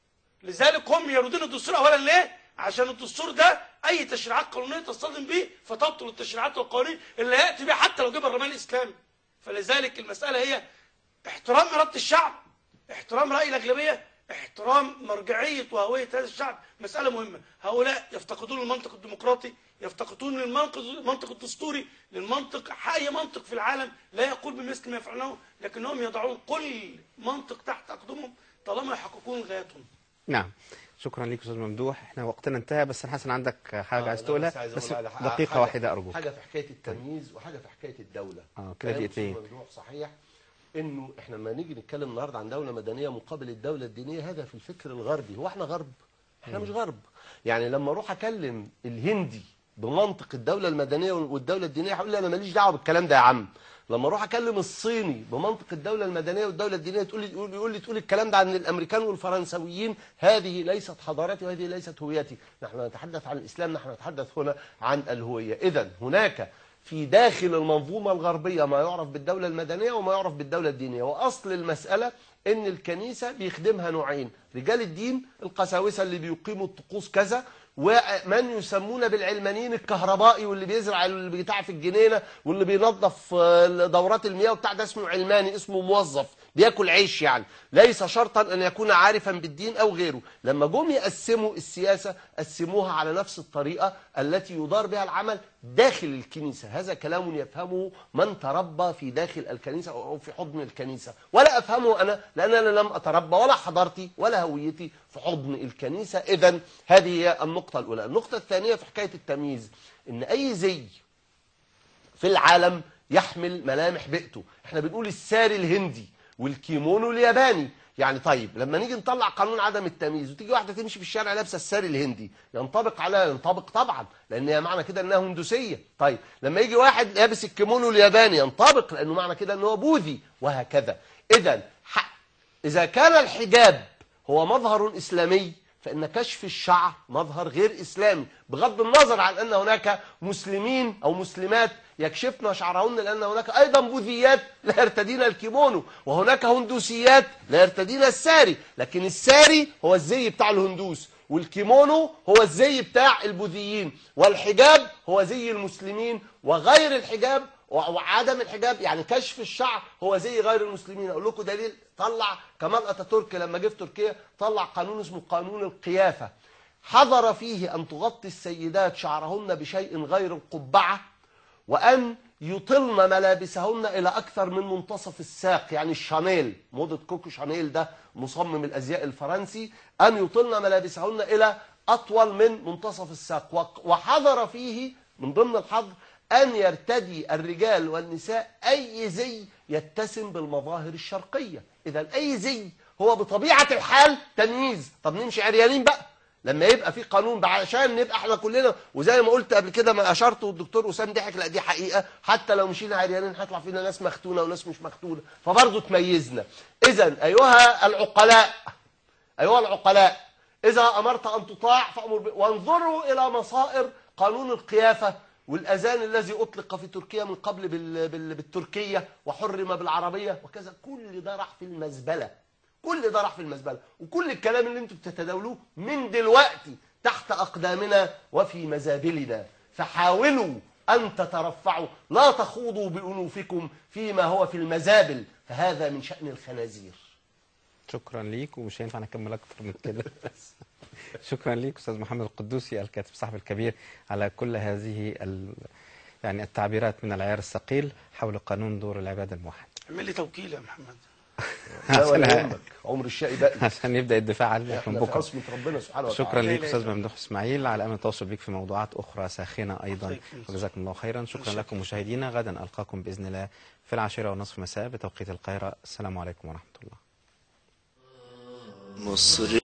لذلك هم يريدون الدستور أولا ليه؟ عشان الدستور ده أي تشريعات قانونية تصطدم به فتبطل التشريعات والقوانين اللي هيأتي بها حتى لو جه برلمان الإسلامي فلذلك المسألة هي احترام إرادة الشعب احترام رأي الأغلبية احترام مرجعية وهوية هذا الشعب مسألة مهمة هؤلاء يفتقدون المنطق الديمقراطي يفتقدون المنطق المنطق الدستوري للمنطق أي منطق في العالم لا يقول بمثل ما يفعلونه لكنهم يضعون كل منطق تحت أقدامهم طالما يحققون غايتهم نعم شكرا لك استاذ ممدوح احنا وقتنا انتهى بس أنا حسن عندك حاجه آه، عايز أنا تقولها بس عايز بس أقول على ح- دقيقه حاجة- واحده ارجوك حاجه في حكايه التمييز وحاجه في حكايه الدوله اه كده كلام دقيقتين أستاذ ممدوح صحيح انه احنا لما نيجي نتكلم النهارده عن دوله مدنيه مقابل الدوله الدينيه هذا في الفكر الغربي هو احنا غرب احنا مش غرب يعني لما اروح اكلم الهندي بمنطق الدوله المدنيه والدوله الدينيه هيقول لي انا ماليش دعوه بالكلام ده يا عم لما اروح اكلم الصيني بمنطق الدوله المدنيه والدوله الدينيه تقول لي يقول يقول لي تقول الكلام ده عن الامريكان والفرنسويين هذه ليست حضارتي وهذه ليست هويتي نحن نتحدث عن الاسلام نحن نتحدث هنا عن الهويه اذا هناك في داخل المنظومة الغربية ما يعرف بالدولة المدنية وما يعرف بالدولة الدينية وأصل المسألة إن الكنيسة بيخدمها نوعين رجال الدين القساوسة اللي بيقيموا الطقوس كذا ومن يسمون بالعلمانيين الكهربائي واللي بيزرع اللي بتاع في الجنينة واللي بينظف آه، دورات المياه وبتاع ده اسمه علماني اسمه موظف بياكل عيش يعني ليس شرطا أن يكون عارفا بالدين أو غيره لما جم يقسموا السياسة قسموها على نفس الطريقة التي يدار بها العمل داخل الكنيسة هذا كلام يفهمه من تربى في داخل الكنيسة أو في حضن الكنيسة ولا أفهمه أنا لأن أنا لم أتربى ولا حضارتي ولا هويتي في حضن الكنيسة إذا هذه هي النقطة الأولى النقطة الثانية في حكاية التمييز إن أي زي في العالم يحمل ملامح بيئته احنا بنقول الساري الهندي والكيمونو الياباني يعني طيب لما نيجي نطلع قانون عدم التمييز وتيجي واحده تمشي في الشارع لابسه الساري الهندي ينطبق عليها ينطبق طبعا لان هي معنى كده انها هندوسيه طيب لما يجي واحد لابس الكيمونو الياباني ينطبق لانه معنى كده ان هو بوذي وهكذا اذا ح- اذا كان الحجاب هو مظهر اسلامي فإن كشف الشعر مظهر غير إسلامي بغض النظر عن أن هناك مسلمين أو مسلمات يكشفن شعرهن لأن هناك أيضا بوذيات لا يرتدين الكيمونو وهناك هندوسيات لا يرتدين الساري لكن الساري هو الزي بتاع الهندوس والكيمونو هو الزي بتاع البوذيين والحجاب هو زي المسلمين وغير الحجاب وعدم الحجاب يعني كشف الشعر هو زي غير المسلمين اقول لكم دليل طلع كمال اتاتورك لما جه في تركيا طلع قانون اسمه قانون القيافه حظر فيه ان تغطي السيدات شعرهن بشيء غير القبعه وان يطلن ملابسهن الى اكثر من منتصف الساق يعني الشانيل موضه كوكو شانيل ده مصمم الازياء الفرنسي ان يطلن ملابسهن الى اطول من منتصف الساق وق- وحظر فيه من ضمن الحظر أن يرتدي الرجال والنساء أي زي يتسم بالمظاهر الشرقية إذا أي زي هو بطبيعة الحال تمييز طب نمشي عريانين بقى لما يبقى في قانون بقى عشان نبقى احنا كلنا وزي ما قلت قبل كده ما اشرت والدكتور اسام ضحك لا دي حقيقه حتى لو مشينا عريانين هيطلع فينا ناس مختونه وناس مش مختونه فبرضه تميزنا اذا ايها العقلاء أيها العقلاء إذا أمرت أن تطاع فأمر ب... وانظروا إلى مصائر قانون القيافة والأذان الذي أطلق في تركيا من قبل بال... بال... بالتركية وحرم بالعربية وكذا كل ده راح في المزبلة كل ده راح في المزبلة وكل الكلام اللي انتم بتتداولوه من دلوقتي تحت أقدامنا وفي مزابلنا فحاولوا أن تترفعوا لا تخوضوا بأنوفكم فيما هو في المزابل فهذا من شأن الخنازير شكرا ليك ومش هينفع نكمل اكتر من كده شكرا ليك استاذ محمد القدوسي الكاتب الصحفي الكبير على كل هذه ال... يعني التعبيرات من العيار الثقيل حول قانون دور العباده الموحد اعمل لي توكيل يا محمد لا ولا عشان, يهمك عمر الشقي باقي عشان يبدا الدفاع عنك من احنا في بكره عصمة ربنا سبحانه وتعالى شكرا لا ليك إله استاذ إلا ممدوح اسماعيل على امل التواصل بك في موضوعات اخرى ساخنه ايضا الله يكرمك. وجزاكم الله خيرا شكرا شكرا. لكم مشاهدينا غدا القاكم باذن الله في العاشره والنصف مساء بتوقيت القاهره السلام عليكم ورحمه الله مصر